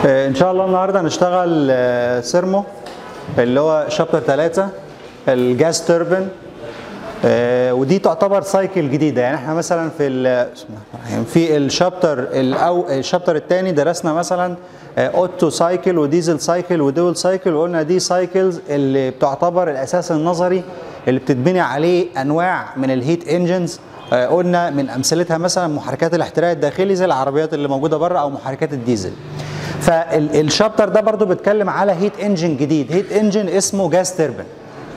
آه، ان شاء الله النهارده هنشتغل آه، سيرمو اللي هو شابتر 3 الجاز توربين آه، ودي تعتبر سايكل جديده يعني احنا مثلا في ال- بسم الله الرحمن الرحيم في الشابتر الاو الشابتر الثاني درسنا مثلا آه، اوتو سايكل وديزل سايكل ودول سايكل وقلنا دي سايكلز اللي بتعتبر الاساس النظري اللي بتتبني عليه انواع من الهيت انجنز آه، قلنا من امثلتها مثلا محركات الاحتراق الداخلي زي العربيات اللي موجوده بره او محركات الديزل فالشابتر ده برضو بيتكلم على هيت انجن جديد هيت انجن اسمه جاز تربن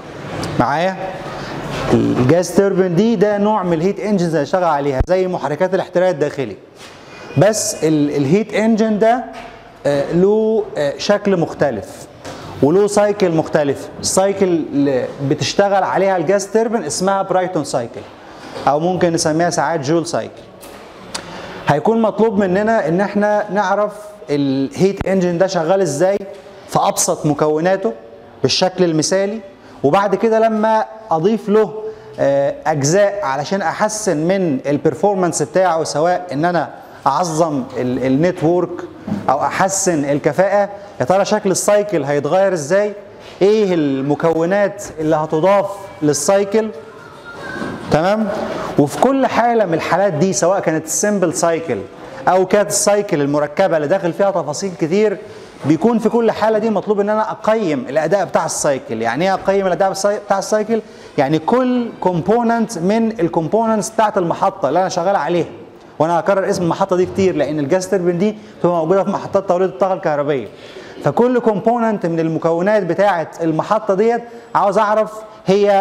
معايا الجاز توربين دي ده نوع من الهيت انجنز اللي شغال عليها زي محركات الاحتراق الداخلي بس ال- الهيت انجن ده آه، له آه، شكل مختلف وله سايكل مختلف السايكل اللي بتشتغل عليها الجاز توربين اسمها برايتون سايكل او ممكن نسميها ساعات جول سايكل هيكون مطلوب مننا ان احنا نعرف الهيت انجن ده شغال ازاي في ابسط مكوناته بالشكل المثالي وبعد كده لما اضيف له آه، اجزاء علشان احسن من البرفورمانس بتاعه سواء ان انا اعظم النتورك او احسن الكفاءه يا ترى شكل السايكل هيتغير ازاي ايه المكونات اللي هتضاف للسايكل تمام وفي كل حاله من الحالات دي سواء كانت السمبل سايكل او كانت السايكل المركبه اللي داخل فيها تفاصيل كتير بيكون في كل حاله دي مطلوب ان انا اقيم الاداء بتاع السايكل يعني ايه اقيم الاداء بالساي- بتاع السايكل يعني كل كومبوننت من الكومبوننتس بتاعت المحطه اللي انا شغال عليها وانا هكرر اسم المحطه دي كتير لان الجاز تربين دي بتبقى موجوده في محطات توليد الطاقه الكهربائيه فكل كومبوننت من المكونات بتاعه المحطه ديت عاوز اعرف هي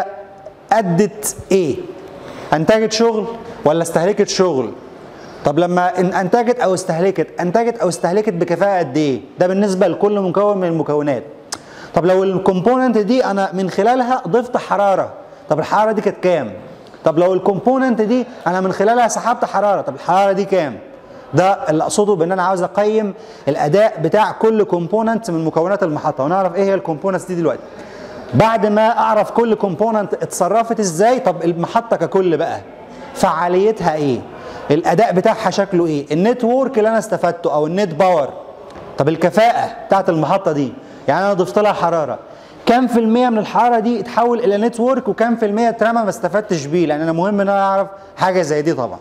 ادت ايه انتجت شغل ولا استهلكت شغل طب لما ان انتجت او استهلكت انتجت او استهلكت بكفاءه قد ايه ده بالنسبه لكل مكون من المكونات طب لو الكومبوننت دي انا من خلالها ضفت حراره طب الحراره دي كانت كام طب لو الكومبوننت دي انا من خلالها سحبت حراره طب الحراره دي كام ده اللي اقصده بان انا عاوز اقيم الاداء بتاع كل كومبوننت من مكونات المحطه ونعرف ايه هي الكومبوننتس دي دلوقتي بعد ما اعرف كل كومبوننت اتصرفت ازاي طب المحطه ككل بقى فعاليتها ايه الاداء بتاعها شكله ايه النتورك اللي انا استفدته او النت باور طب الكفاءه بتاعت المحطه دي يعني انا ضفت لها حراره كام في المية من الحراره دي اتحول الى نتورك وكام في المية اترمى ما استفدتش بيه لان انا مهم ان انا اعرف حاجه زي دي طبعا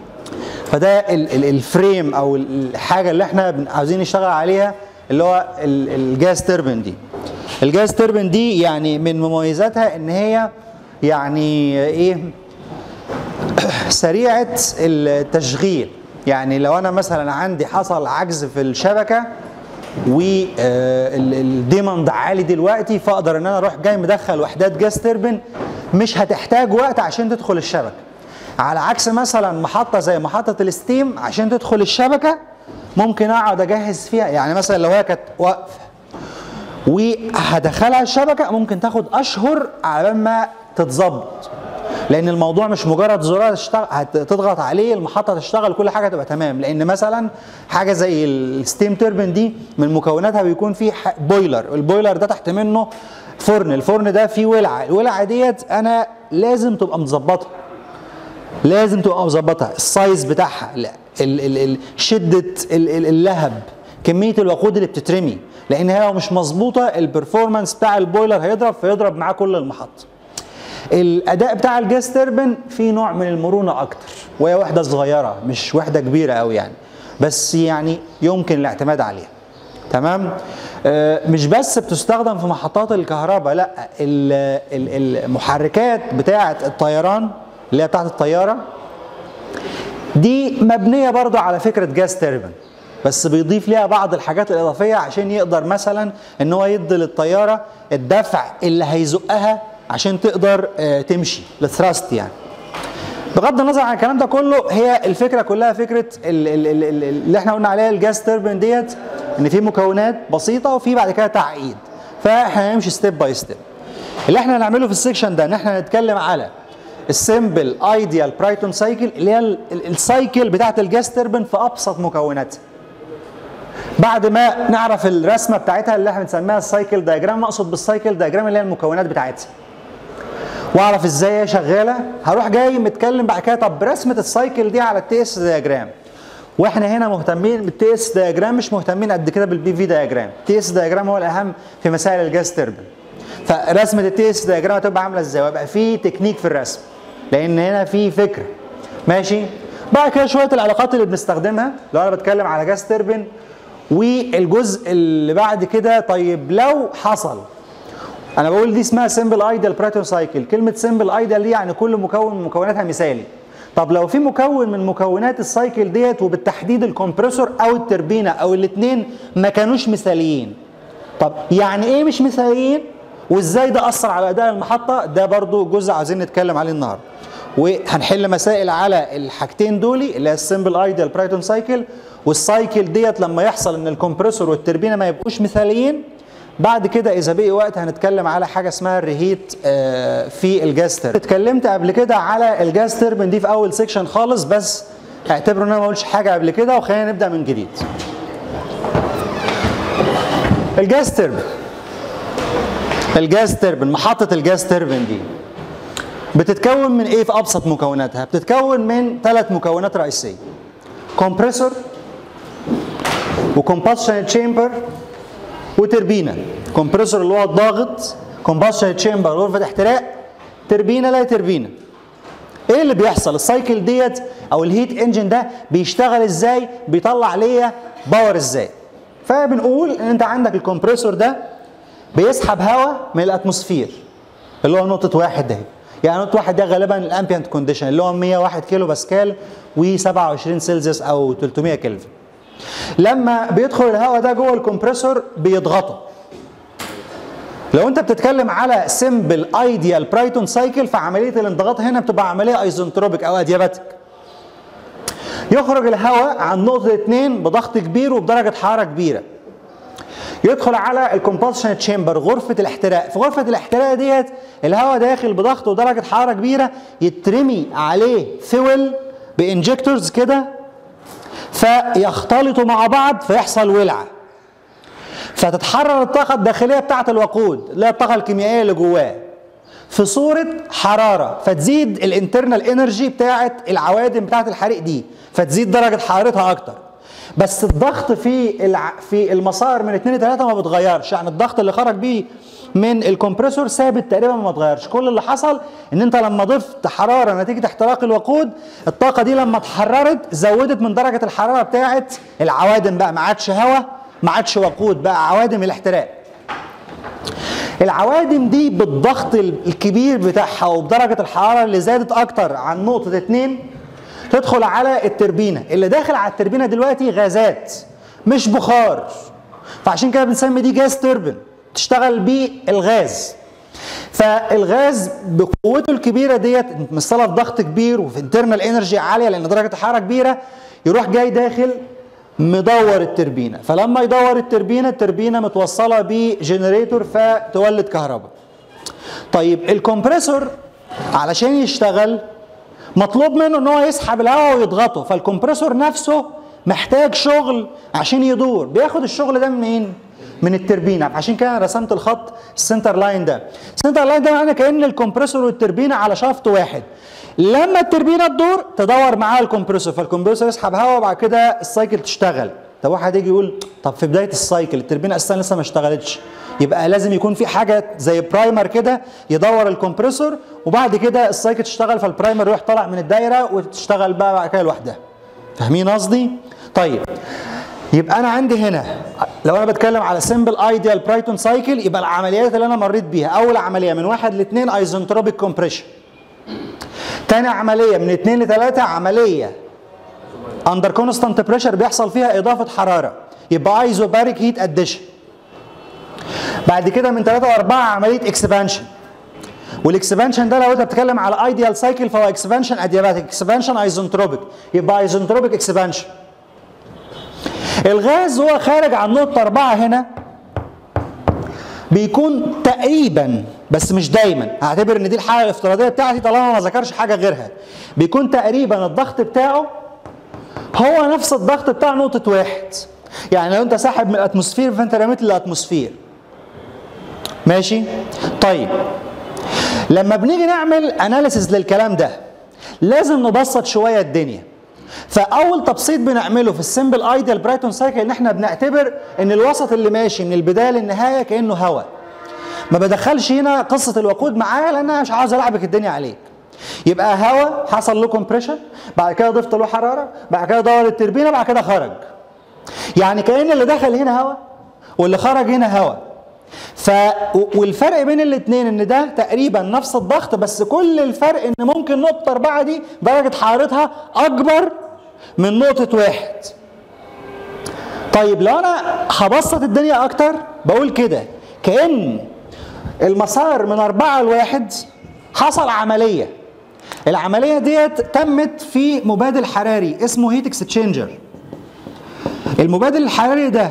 فده ال- ال- الفريم او ال- الحاجه اللي احنا بن- عاوزين نشتغل عليها اللي هو ال- الجاز تربين دي الجاز تربين دي يعني من مميزاتها ان هي يعني ايه سريعه التشغيل يعني لو انا مثلا عندي حصل عجز في الشبكه والديماند عالي دلوقتي فاقدر ان انا اروح جاي مدخل وحدات جاز تربين مش هتحتاج وقت عشان تدخل الشبكه على عكس مثلا محطه زي محطه الستيم عشان تدخل الشبكه ممكن اقعد اجهز فيها يعني مثلا لو هي كانت واقفه وهدخلها الشبكه ممكن تاخد اشهر على بال ما تتظبط لان الموضوع مش مجرد زرار تشتغل هتضغط عليه المحطه تشتغل كل حاجه تبقى تمام لان مثلا حاجه زي الستيم توربين دي من مكوناتها بيكون فيه ح- بويلر البويلر ده تحت منه فرن الفرن ده فيه ولعه الولعه ديت انا لازم تبقى مظبطها لازم تبقى مظبطها السايز بتاعها لا ال ال ال شده ال ال اللهب كميه الوقود اللي بتترمي لان هي لو مش مظبوطه البرفورمانس بتاع البويلر هيضرب فيضرب معاه كل المحطه الاداء بتاع الجاز تربن فيه نوع من المرونه اكتر وهي وحده صغيره مش وحده كبيره قوي يعني بس يعني يمكن الاعتماد عليها تمام آه، مش بس بتستخدم في محطات الكهرباء لا ال- ال- المحركات بتاعه الطيران اللي هي بتاعه الطياره دي مبنيه برضو على فكره جاز تربن بس بيضيف ليها بعض الحاجات الاضافيه عشان يقدر مثلا ان هو يدي للطياره الدفع اللي هيزقها عشان تقدر آه، تمشي الثراست يعني بغض النظر عن الكلام ده كله هي الفكره كلها فكره ال- ال- ال- ال- اللي احنا قلنا عليها الجاز تربين ديت ان في مكونات بسيطه وفي بعد كده تعقيد فاحنا هنمشي ستيب باي ستيب اللي احنا هنعمله في السكشن ده ان احنا هنتكلم على السيمبل ايديال برايتون سايكل اللي هي ال- ال- السايكل بتاعت الجاز تربين في ابسط مكوناتها بعد ما نعرف الرسمه بتاعتها اللي احنا بنسميها السايكل دايجرام اقصد بالسايكل دايجرام اللي هي المكونات بتاعتها واعرف ازاي هي شغاله هروح جاي متكلم بعد كده طب رسمه السايكل دي على التي اس دياجرام واحنا هنا مهتمين بالتي اس دياجرام مش مهتمين قد كده بالبي في دياجرام التي اس دياجرام هو الاهم في مسائل الجاز تربن فرسمه التي اس دياجرام هتبقى عامله ازاي ويبقى في تكنيك في الرسم لان هنا في فكره ماشي بعد كده شويه العلاقات اللي بنستخدمها لو انا بتكلم على جاز تربن والجزء اللي بعد كده طيب لو حصل انا بقول دي اسمها سمبل ايديال برايتون سايكل كلمه سمبل ايديال دي يعني كل مكون من مكوناتها مثالي طب لو في مكون من مكونات السايكل ديت وبالتحديد الكمبريسور او التربينه او الاثنين ما كانوش مثاليين طب يعني ايه مش مثاليين وازاي ده اثر على اداء المحطه ده برضو جزء عايزين نتكلم عليه النهارده وهنحل مسائل على الحاجتين دول اللي هي السمبل ايديال برايتون سايكل والسايكل ديت لما يحصل ان الكمبريسور والتربينه ما يبقوش مثاليين بعد كده اذا بقي وقت هنتكلم على حاجه اسمها الريهيت آه، في الجاز تربن اتكلمت قبل كده على الجاز تربن دي في اول سيكشن خالص بس اعتبروا ان انا ما قلتش حاجه قبل كده وخلينا نبدا من جديد الجاز تربن الجاز تربن محطه الجاز تربن دي بتتكون من ايه في ابسط مكوناتها بتتكون من ثلاث مكونات رئيسيه كومبريسور وكومباشن تشامبر وتربينه كومبريسور اللي هو الضاغط كومباشن تشامبر غرفه احتراق تربينه لا تربينه ايه اللي بيحصل السايكل ديت او الهيت انجن ده بيشتغل ازاي بيطلع ليا باور ازاي فبنقول ان انت عندك الكمبريسور ده بيسحب هواء من الاتموسفير اللي هو نقطه واحد ده يعني نقطه واحد ده غالبا الامبيانت كونديشن اللي هو 101 كيلو باسكال و27 سلسيوس او 300 كلفن لما بيدخل الهواء ده جوه الكمبريسور بيضغطه لو انت بتتكلم على سمبل ايديال برايتون سايكل فعمليه الانضغاط هنا بتبقى عمليه ايزنتروبيك او ادياباتيك يخرج الهواء عن نقطه 2 بضغط كبير وبدرجه حراره كبيره يدخل على الكومبالشن تشامبر غرفه الاحتراق في غرفه الاحتراق ديت الهواء داخل بضغط ودرجه حراره كبيره يترمي عليه فيول بانجكتورز كده فيختلطوا مع بعض فيحصل ولعه فتتحرر الطاقه الداخليه بتاعه الوقود اللي هي الطاقه الكيميائيه اللي جواه في صوره حراره فتزيد الانترنال انرجي بتاعه العوادم بتاعه الحريق دي فتزيد درجه حرارتها اكتر بس الضغط في الع... في المسار من 2 ل 3 ما بيتغيرش يعني الضغط اللي خرج بيه من الكمبريسور ثابت تقريبا ما اتغيرش كل اللي حصل ان انت لما ضفت حراره نتيجه احتراق الوقود الطاقه دي لما اتحررت زودت من درجه الحراره بتاعه العوادم بقى ما عادش هواء ما عادش وقود بقى عوادم الاحتراق العوادم دي بالضغط الكبير بتاعها وبدرجه الحراره اللي زادت اكتر عن نقطه 2 تدخل على التربينه اللي داخل على التربينه دلوقتي غازات مش بخار فعشان كده بنسمي دي جاز تربن تشتغل بيه الغاز فالغاز بقوته الكبيره ديت متمثله في ضغط كبير وفي انترنال انرجي عاليه لان درجه الحراره كبيره يروح جاي داخل مدور التربينه فلما يدور التربينه التربينه متوصله بجنريتور فتولد كهرباء طيب الكمبريسور علشان يشتغل مطلوب منه ان هو يسحب الهواء ويضغطه فالكمبريسور نفسه محتاج شغل عشان يدور بياخد الشغل ده منين من التربينه عشان كده انا رسمت الخط السنتر لاين ده السنتر لاين ده معناه كان الكمبريسور والتربينه على شافت واحد لما التربينه تدور تدور معاها الكمبريسور فالكمبريسور يسحب هواء وبعد كده السايكل تشتغل طب واحد يجي يقول طب في بدايه السايكل التربينه اساسا لسه ما اشتغلتش يبقى لازم يكون في حاجه زي برايمر كده يدور الكمبريسور وبعد كده السايكل تشتغل فالبرايمر يروح طالع من الدايره وتشتغل بقى بعد كده لوحدها فاهمين قصدي طيب يبقى انا عندي هنا لو انا بتكلم على سمبل ايديال برايتون سايكل يبقى العمليات اللي انا مريت بيها اول عمليه من واحد لاثنين ايزنتروبيك كومبريشن تاني عمليه من اثنين لثلاثه عمليه اندر كونستانت بريشر بيحصل فيها اضافه حراره يبقى ايزوباريك هيت اديشن بعد كده من ثلاثه واربعه عمليه اكسبانشن والاكسبانشن ده لو انت بتتكلم على ايديال سايكل فهو اكسبانشن ادياباتيك اكسبانشن ايزنتروبيك يبقى ايزنتروبيك اكسبانشن الغاز هو خارج عن نقطة أربعة هنا بيكون تقريبا بس مش دايما هعتبر ان دي الحاله الافتراضيه بتاعتي طالما ما ذكرش حاجه غيرها بيكون تقريبا الضغط بتاعه هو نفس الضغط بتاع نقطه واحد يعني لو انت ساحب من الاتموسفير فانت رميت للاتموسفير ماشي طيب لما بنيجي نعمل اناليسز للكلام ده لازم نبسط شويه الدنيا فاول تبسيط بنعمله في السمبل ايديال برايتون سايكل ان احنا بنعتبر ان الوسط اللي ماشي من البدايه للنهايه كانه هواء ما بدخلش هنا قصه الوقود معايا لان انا مش عاوز العبك الدنيا عليك يبقى هواء حصل له كومبريشن بعد كده ضفت له حراره بعد كده دور التربينه بعد كده خرج يعني كان اللي دخل هنا هواء واللي خرج هنا هواء ف والفرق بين الاثنين ان ده تقريبا نفس الضغط بس كل الفرق ان ممكن نقطه اربعه دي درجه حرارتها اكبر من نقطه واحد طيب لو انا هبسط الدنيا اكتر بقول كده كان المسار من أربعة لواحد حصل عملية العملية ديت تمت في مبادل حراري اسمه هيت اكسشينجر المبادل الحراري ده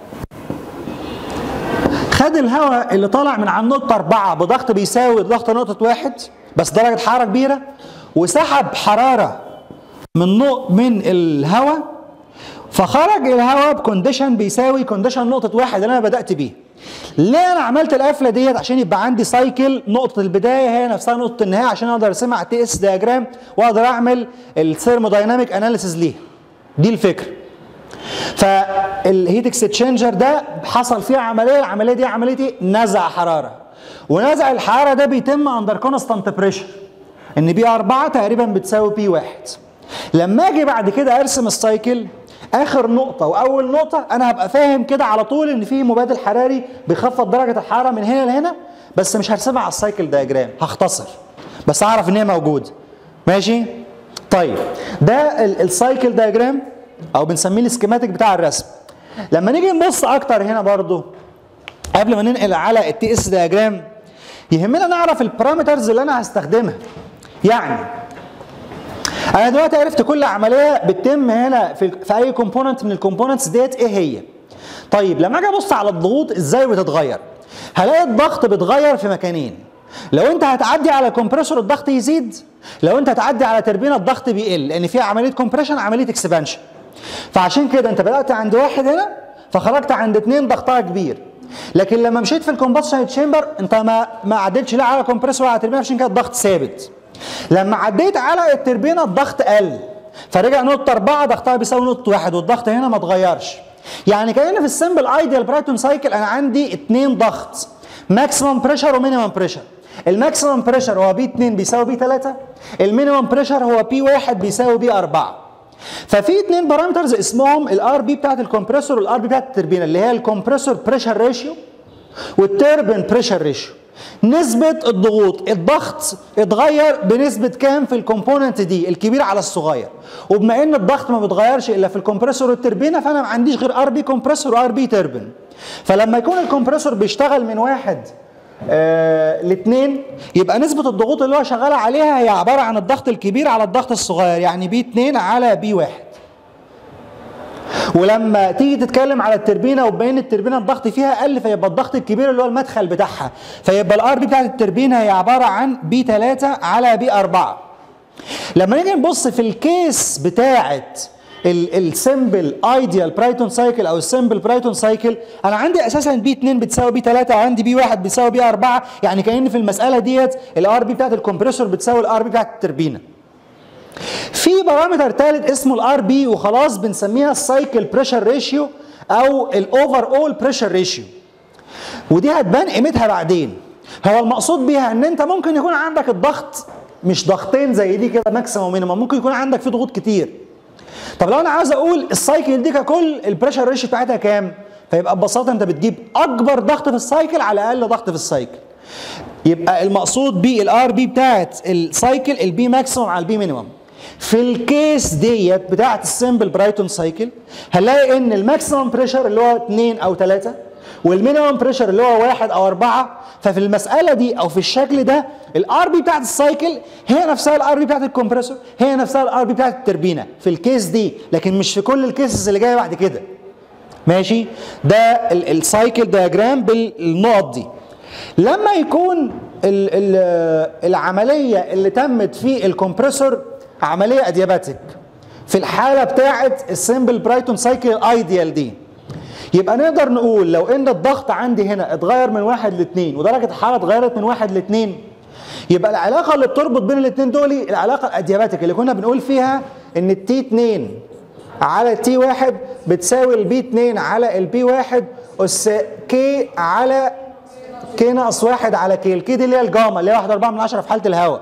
خد الهواء اللي طالع من عند نقطة أربعة بضغط بيساوي ضغط نقطة واحد بس درجة حرارة كبيرة وسحب حرارة من نق من الهواء فخرج الهواء بكونديشن بيساوي كونديشن نقطة واحد اللي أنا بدأت بيه. ليه أنا عملت القفلة ديت عشان يبقى عندي سايكل نقطة البداية هي نفسها نقطة النهاية عشان أقدر أرسمها على تي اس دياجرام وأقدر أعمل الثيرمودايناميك أناليسيز ليها. دي الفكرة. فالهيت اكسشينجر ده حصل فيها عمليه العمليه دي عمليه ايه؟ نزع حراره ونزع الحراره ده بيتم اندر كونستانت بريشر ان بي 4 تقريبا بتساوي بي 1 لما اجي بعد كده ارسم السايكل اخر نقطه واول نقطه انا هبقى فاهم كده على طول ان في مبادل حراري بيخفض درجه الحراره من هنا لهنا بس مش هرسمها على السايكل دياجرام هختصر بس اعرف ان هي موجوده ماشي طيب ده السايكل دياجرام او بنسميه السكيماتيك بتاع الرسم لما نيجي نبص اكتر هنا برضو قبل ما ننقل على التي اس دياجرام يهمنا نعرف البارامترز اللي انا هستخدمها يعني انا دلوقتي عرفت كل عمليه بتتم هنا في, في اي كومبوننت من الكومبوننتس ديت ايه هي طيب لما اجي ابص على الضغوط ازاي بتتغير هلاقي الضغط بيتغير في مكانين لو انت هتعدي على كومبريسور الضغط يزيد لو انت هتعدي على تربينه الضغط بيقل لان فيها عمليه كومبريشن عمليه اكسبانشن فعشان كده انت بدات عند واحد هنا فخرجت عند اثنين ضغطها كبير لكن لما مشيت في الكومبشن تشامبر انت ما ما عدتش لا على كومبريسور ولا على تربينه عشان كده الضغط ثابت لما عديت على التربينه الضغط قل فرجع نقطه اربعه ضغطها بيساوي نقطه واحد والضغط هنا ما اتغيرش يعني كان في السمبل ايديال برايتون سايكل انا عندي اثنين ضغط ماكسيمم بريشر ومينيمم بريشر الماكسيمم بريشر هو بي 2 بيساوي بي 3 المينيمم بريشر هو بي 1 بيساوي بي 4 ففي اثنين بارامترز اسمهم الار بي بتاعت الكمبريسور والار بي بتاعت التربينه اللي هي الكمبريسور بريشر ريشيو والتربين بريشر ريشيو نسبة الضغوط الضغط اتغير بنسبة كام في الكومبوننت دي الكبير على الصغير وبما ان الضغط ما بيتغيرش الا في الكمبريسور والتربينه فانا ما عنديش غير ار بي كومبريسور وار بي تربين فلما يكون الكمبريسور بيشتغل من واحد آه الاثنين يبقى نسبة الضغوط اللي هو شغال عليها هي عبارة عن الضغط الكبير على الضغط الصغير يعني بي 2 على بي 1 ولما تيجي تتكلم على التربينه وتبين التربينه الضغط فيها اقل فيبقى الضغط الكبير اللي هو المدخل بتاعها فيبقى الار بي بتاعت التربينه هي عباره عن بي 3 على بي 4 لما نيجي نبص في الكيس بتاعت السمبل ايديال برايتون سايكل او السمبل برايتون سايكل انا عندي اساسا بي 2 بتساوي بي 3 وعندي بي 1 بتساوي بي 4 يعني كان في المساله ديت الار بي بتاعت الكمبريسور بتساوي الار بي بتاعت التربينه في بارامتر ثالث اسمه الار بي وخلاص بنسميها السايكل بريشر ريشيو او الاوفر اول بريشر ريشيو ودي هتبان قيمتها بعدين هو المقصود بيها ان انت ممكن يكون عندك الضغط مش ضغطين زي دي كده ماكسيموم ومينيمم ممكن يكون عندك في ضغوط كتير طب لو انا عاوز اقول السايكل دي ككل البريشر ريشيو بتاعتها كام فيبقى ببساطه انت بتجيب اكبر ضغط في السايكل على اقل ضغط في السايكل يبقى المقصود بيه الار بي بتاعت السايكل البي ماكسيموم على البي مينيمم في الكيس ديت بتاعت السمبل برايتون سايكل هنلاقي ان الماكسيمم بريشر اللي هو 2 او 3 والمينيمم بريشر اللي هو 1 او 4 ففي المساله دي او في الشكل ده الار بي بتاعت السايكل هي نفسها الار بي بتاعت الكمبريسور هي نفسها الار بي بتاعت التربينه في الكيس دي لكن مش في كل الكيسز اللي جايه بعد كده ماشي ده السايكل دياجرام بالنقط دي لما يكون ال ال العمليه اللي تمت في الكمبريسور عمليه ادياباتيك في الحاله بتاعه السمبل برايتون سايكل الايديال دي يبقى نقدر نقول لو ان الضغط عندي هنا اتغير من واحد لاثنين ودرجه الحراره اتغيرت من واحد لاثنين يبقى العلاقه اللي بتربط بين الاثنين دول العلاقه الادياباتيك اللي كنا بنقول فيها ان التي 2 على التي 1 بتساوي البي 2 على البي 1 اس كي على كي ناقص 1 على كي الكي دي اللي هي الجاما اللي هي 1 4 من 10 في حاله الهواء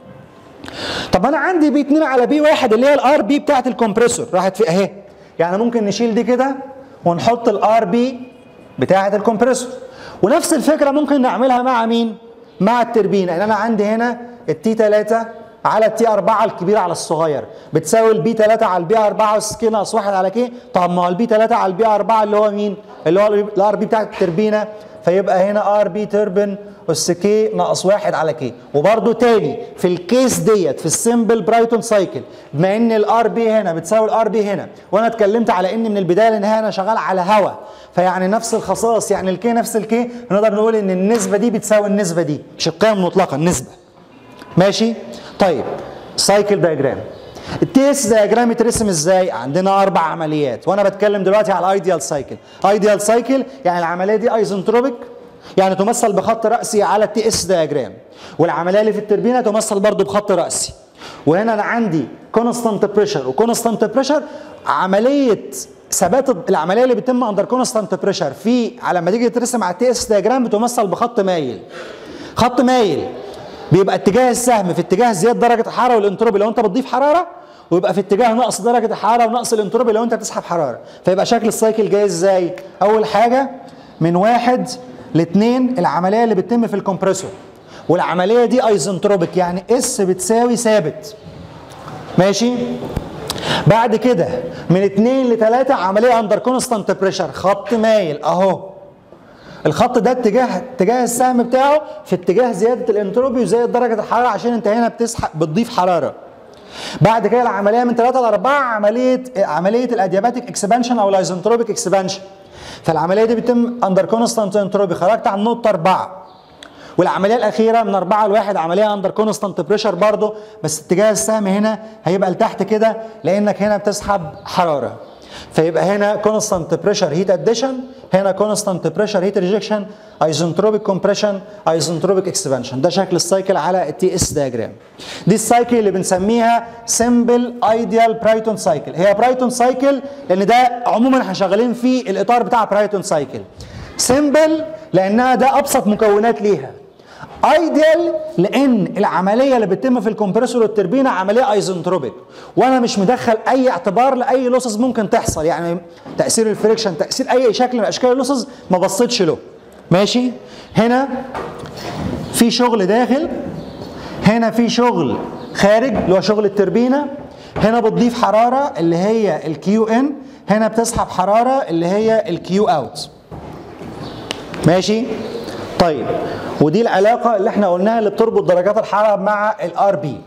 طب انا عندي بي 2 على بي 1 اللي هي الار بي بتاعت الكمبريسور راحت في اهي يعني ممكن نشيل دي كده ونحط الار بي بتاعت الكمبريسور ونفس الفكره ممكن نعملها مع مين مع التربينه ان انا عندي هنا التي 3 على التي 4 الكبير على الصغير بتساوي البي 3 على البي 4 اس كي ناقص 1 على كي طب ما هو البي 3 على البي 4 اللي هو مين اللي هو الار بي بتاعت التربينه فيبقى هنا ار بي تربن اس كي ناقص واحد على كي وبرده تاني في الكيس ديت في السمبل برايتون سايكل بما ان الار بي هنا بتساوي الار بي هنا وانا اتكلمت على ان من البدايه للنهايه انا شغال على هوا فيعني نفس الخصائص يعني الكي نفس الكي نقدر نقول ان النسبه دي بتساوي النسبه دي مش القيم المطلقه النسبه ماشي طيب سايكل دايجرام التي اس دايجرام يترسم ازاي؟ عندنا اربع عمليات وانا بتكلم دلوقتي على الايديال سايكل، ايديال سايكل يعني العمليه دي ايزنتروبيك يعني تمثل بخط راسي على التي اس دايجرام والعمليه اللي في التربينه تمثل برضو بخط راسي وهنا انا عندي كونستانت بريشر وكونستانت بريشر عمليه ثبات العمليه اللي بتتم اندر كونستانت بريشر في على لما تيجي ترسم على التي اس دايجرام بتمثل بخط مايل خط مايل بيبقى اتجاه السهم في اتجاه زياده درجه الحراره والانتروبي لو انت بتضيف حراره ويبقى في اتجاه نقص درجه الحراره ونقص الانتروبي لو انت بتسحب حراره فيبقى شكل السايكل جاي ازاي اول حاجه من واحد لاثنين العمليه اللي بتتم في الكمبريسور والعمليه دي ايزنتروبيك يعني اس بتساوي ثابت ماشي بعد كده من اثنين لثلاثة عملية اندر كونستانت بريشر خط مايل اهو الخط ده اتجاه اتجاه السهم بتاعه في اتجاه زياده الانتروبي وزياده درجه الحراره عشان انت هنا بتسحب بتضيف حراره بعد كده العمليه من 3 ل 4 عمليه عمليه الادياباتيك اكسبانشن او الايزنتروبيك اكسبانشن فالعمليه دي بتتم اندر كونستانت انتروبي خرجت عن نقطه 4 والعمليه الاخيره من 4 ل 1 عمليه اندر كونستانت بريشر برضه بس اتجاه السهم هنا هيبقى لتحت كده لانك هنا بتسحب حراره فيبقى هنا كونستانت بريشر هيت اديشن هنا كونستانت بريشر هيت ريجكشن ايزنتروبيك كومبريشن ايزنتروبيك اكسبانشن ده شكل السايكل على التي اس دياجرام دي السايكل اللي بنسميها سمبل ايديال برايتون سايكل هي برايتون سايكل لان ده عموما احنا شغالين في الاطار بتاع برايتون سايكل سمبل لانها ده ابسط مكونات ليها ايديال لان العمليه اللي بتتم في الكمبريسور والتربينه عمليه ايزنتروبيك وانا مش مدخل اي اعتبار لاي لوسز ممكن تحصل يعني تاثير الفريكشن تاثير اي شكل من اشكال اللوسز ما بصيتش له ماشي هنا في شغل داخل هنا في شغل خارج اللي هو شغل التربينه هنا بتضيف حراره اللي هي الكيو ان هنا بتسحب حراره اللي هي الكيو اوت ماشي طيب ودي العلاقه اللي احنا قلناها اللي بتربط درجات الحراره مع الار بي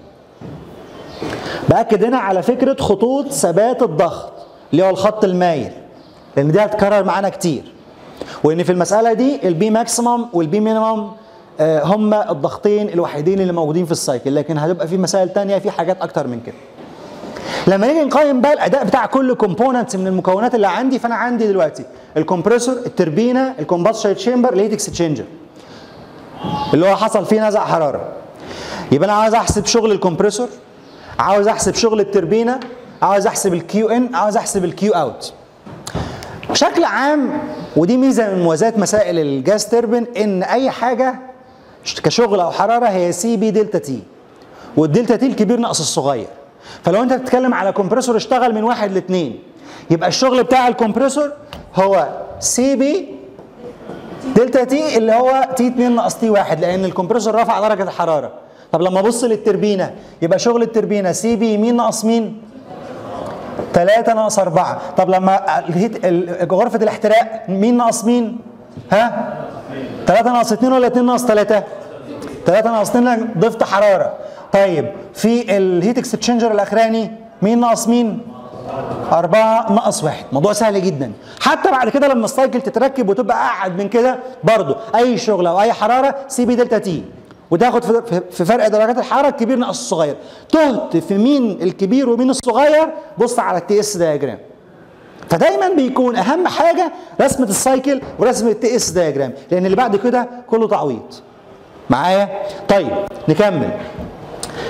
باكد هنا على فكره خطوط ثبات الضغط اللي هو الخط المايل لان دي هتتكرر معانا كتير وان في المساله دي البي ماكسيمم والبي مينيمم هم الضغطين الوحيدين اللي موجودين في السايكل لكن هتبقى في مسائل تانية في حاجات اكتر من كده لما نيجي نقيم بقى الاداء بتاع كل كومبوننت من المكونات اللي عندي فانا عندي دلوقتي الكمبريسور التربينه الكومباشن تشامبر الهيت اكسشينجر اللي هو حصل فيه نزع حراره يبقى انا عاوز احسب شغل الكمبريسور عاوز احسب شغل التربينه عاوز احسب الكيو ان عاوز احسب الكيو اوت بشكل عام ودي ميزه من مميزات مسائل الجاز تربين ان اي حاجه كشغل او حراره هي سي بي دلتا تي والدلتا تي الكبير ناقص الصغير فلو انت بتتكلم على كومبريسور اشتغل من واحد لاثنين يبقى الشغل بتاع الكمبريسور هو سي بي دلتا تي اللي هو تي 2 ناقص تي 1 لان الكمبريسور رفع درجه الحراره طب لما ابص للتربينه يبقى شغل التربينه سي بي مين ناقص مين 3 ناقص 4 طب لما الهيت غرفه الاحتراق مين ناقص مين ها 3 ناقص 2 ولا 2 ناقص 3 3 ناقص 2 ضفت حراره طيب في الهيت اكسشينجر الاخراني مين ناقص مين أربعة ناقص واحد موضوع سهل جدا حتى بعد كده لما السايكل تتركب وتبقى قاعد من كده برضو أي شغل أو أي حرارة سي بي دلتا تي وتاخد في فرق درجات الحراره الكبير ناقص الصغير تهت في مين الكبير ومين الصغير بص على التي اس دايجرام فدايما بيكون اهم حاجه رسمه السايكل ورسمه التي اس دايجرام لان اللي بعد كده كله تعويض معايا طيب نكمل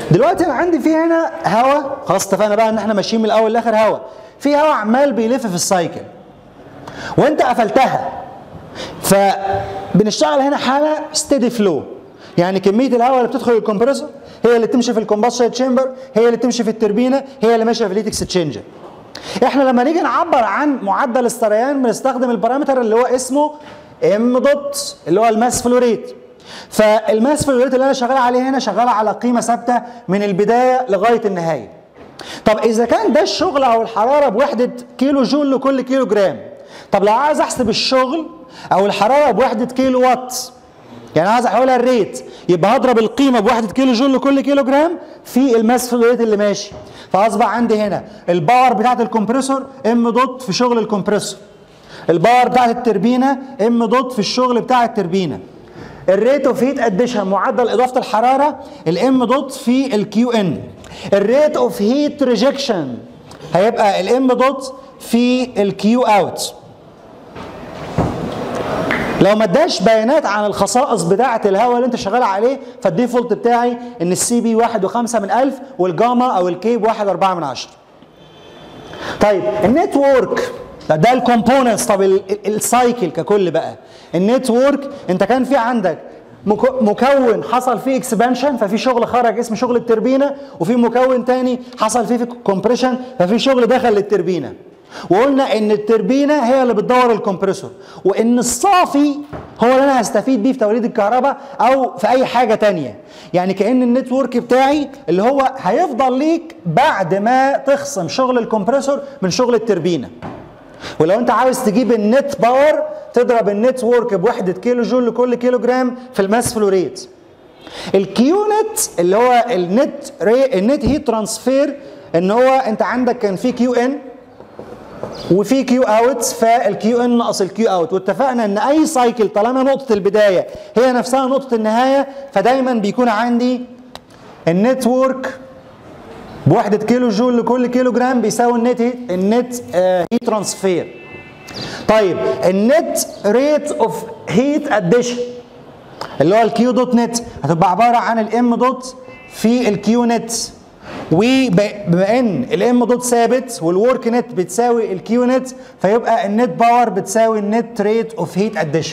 دلوقتي انا عندي في هنا هواء خلاص اتفقنا بقى ان احنا ماشيين من الاول لاخر هواء في هواء عمال بيلف في السايكل وانت قفلتها فبنشتغل هنا حاله ستيدي فلو يعني كميه الهواء اللي بتدخل الكمبريسور هي اللي تمشي في الكومبشن تشامبر هي اللي تمشي في التربينه هي اللي ماشيه في الهيت اكسشينجر احنا لما نيجي نعبر عن معدل السريان بنستخدم البارامتر اللي هو اسمه ام دوت اللي هو الماس فلو ريت فالماس فلو ريت اللي انا شغال عليه هنا شغال على قيمه ثابته من البدايه لغايه النهايه طب اذا كان ده الشغل او الحراره بوحده كيلو جول لكل كيلو جرام طب لو عايز احسب الشغل او الحراره بوحده كيلو وات يعني عايز احولها الريت يبقى هضرب القيمه بوحده كيلو جول لكل كيلو جرام في الماس فلو ريت اللي ماشي فاصبح عندي هنا الباور بتاعت الكمبريسور ام دوت في شغل الكمبريسور الباور بتاعت التربينه ام دوت في الشغل بتاع التربينه الريت اوف هيت اديشن معدل اضافه الحراره الام دوت في الكيو ان الريت اوف هيت ريجكشن هيبقى الام دوت في الكيو اوت لو ما اداش بيانات عن الخصائص بتاعه الهواء اللي انت شغال عليه فالديفولت بتاعي ان السي بي 1.5 من 1000 والجاما او الكيب 1.4 من 10 طيب النتورك ده, ده الكومبوننتس طب ال- ال- السايكل ككل بقى النتورك انت كان في عندك مك- مكون حصل فيه اكسبانشن ففي شغل خرج اسمه شغل التربينه وفي مكون تاني حصل فيه كومبريشن ففي شغل دخل للتربينه وقلنا ان التربينه هي اللي بتدور الكمبريسور وان الصافي هو اللي انا هستفيد بيه في توليد الكهرباء او في اي حاجه تانية يعني كان النتورك بتاعي اللي هو هيفضل ليك بعد ما تخصم شغل الكمبريسور من شغل التربينه ولو انت عاوز تجيب النت باور تضرب النت وورك بوحده كيلو جول لكل كيلو جرام في الماس فلو ريت الكيو نت اللي هو النت ري النت هيت ترانسفير ان هو انت عندك كان في كيو ان وفي كيو اوت فالكيو ان ناقص الكيو اوت واتفقنا ان اي سايكل طالما نقطه البدايه هي نفسها نقطه النهايه فدايما بيكون عندي النتورك بوحدة كيلو جول لكل كيلو جرام بيساوي النت هيت النت آه هيت ترانسفير طيب النت ريت اوف هيت اديشن اللي هو الكيو دوت نت هتبقى عباره عن الام دوت في الكيو نت وبما ان الام دوت ثابت والورك نت بتساوي الكيو نت فيبقى النت باور بتساوي النت ريت اوف هيت اديشن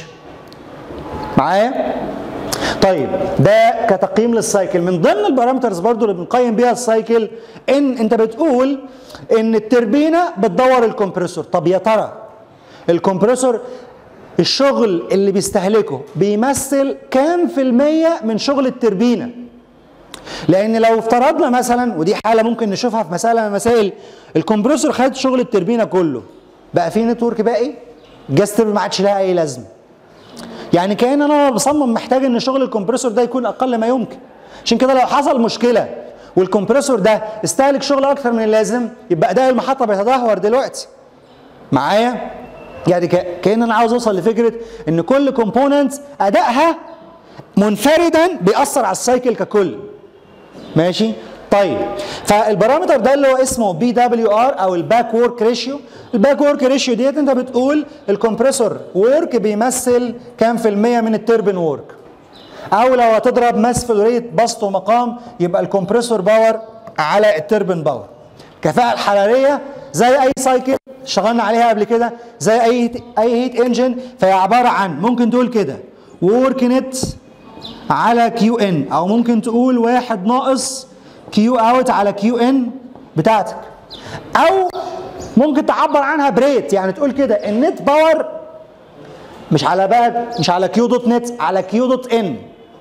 معايا طيب ده كتقييم للسايكل من ضمن البارامترز برضو اللي بنقيم بيها السايكل ان انت بتقول ان التربينه بتدور الكمبريسور طب يا ترى الكمبريسور الشغل اللي بيستهلكه بيمثل كام في المية من شغل التربينه لان لو افترضنا مثلا ودي حاله ممكن نشوفها في مساله من المسائل الكمبريسور خد شغل التربينه كله بقى في نتورك باقي الجاز تربين ما عادش لها اي لازمه يعني كان انا بصمم محتاج ان شغل الكمبريسور ده يكون اقل ما يمكن عشان كده لو حصل مشكله والكمبريسور ده استهلك شغل اكتر من اللازم يبقى اداء المحطه بيتدهور دلوقتي معايا يعني ك- كان انا عاوز اوصل لفكره ان كل كومبوننت ادائها منفردا بيأثر على السايكل ككل ماشي طيب فالبارامتر ده اللي هو اسمه بي دبليو ار او الباك وورك ريشيو الباك وورك ريشيو ديت انت بتقول الكمبريسور وورك بيمثل كام في المية من التربين وورك او لو هتضرب ماس فلو ريت بسط ومقام يبقى الكمبريسور باور على التربين باور الكفاءة الحرارية زي اي سايكل اشتغلنا عليها قبل كده زي اي اي هيت انجن فهي عبارة عن ممكن تقول كده وورك نت على كيو ان او ممكن تقول واحد ناقص كيو اوت على كيو ان بتاعتك او ممكن تعبر عنها بريت يعني تقول كده النت باور مش على بقى مش على كيو دوت نت على كيو دوت ان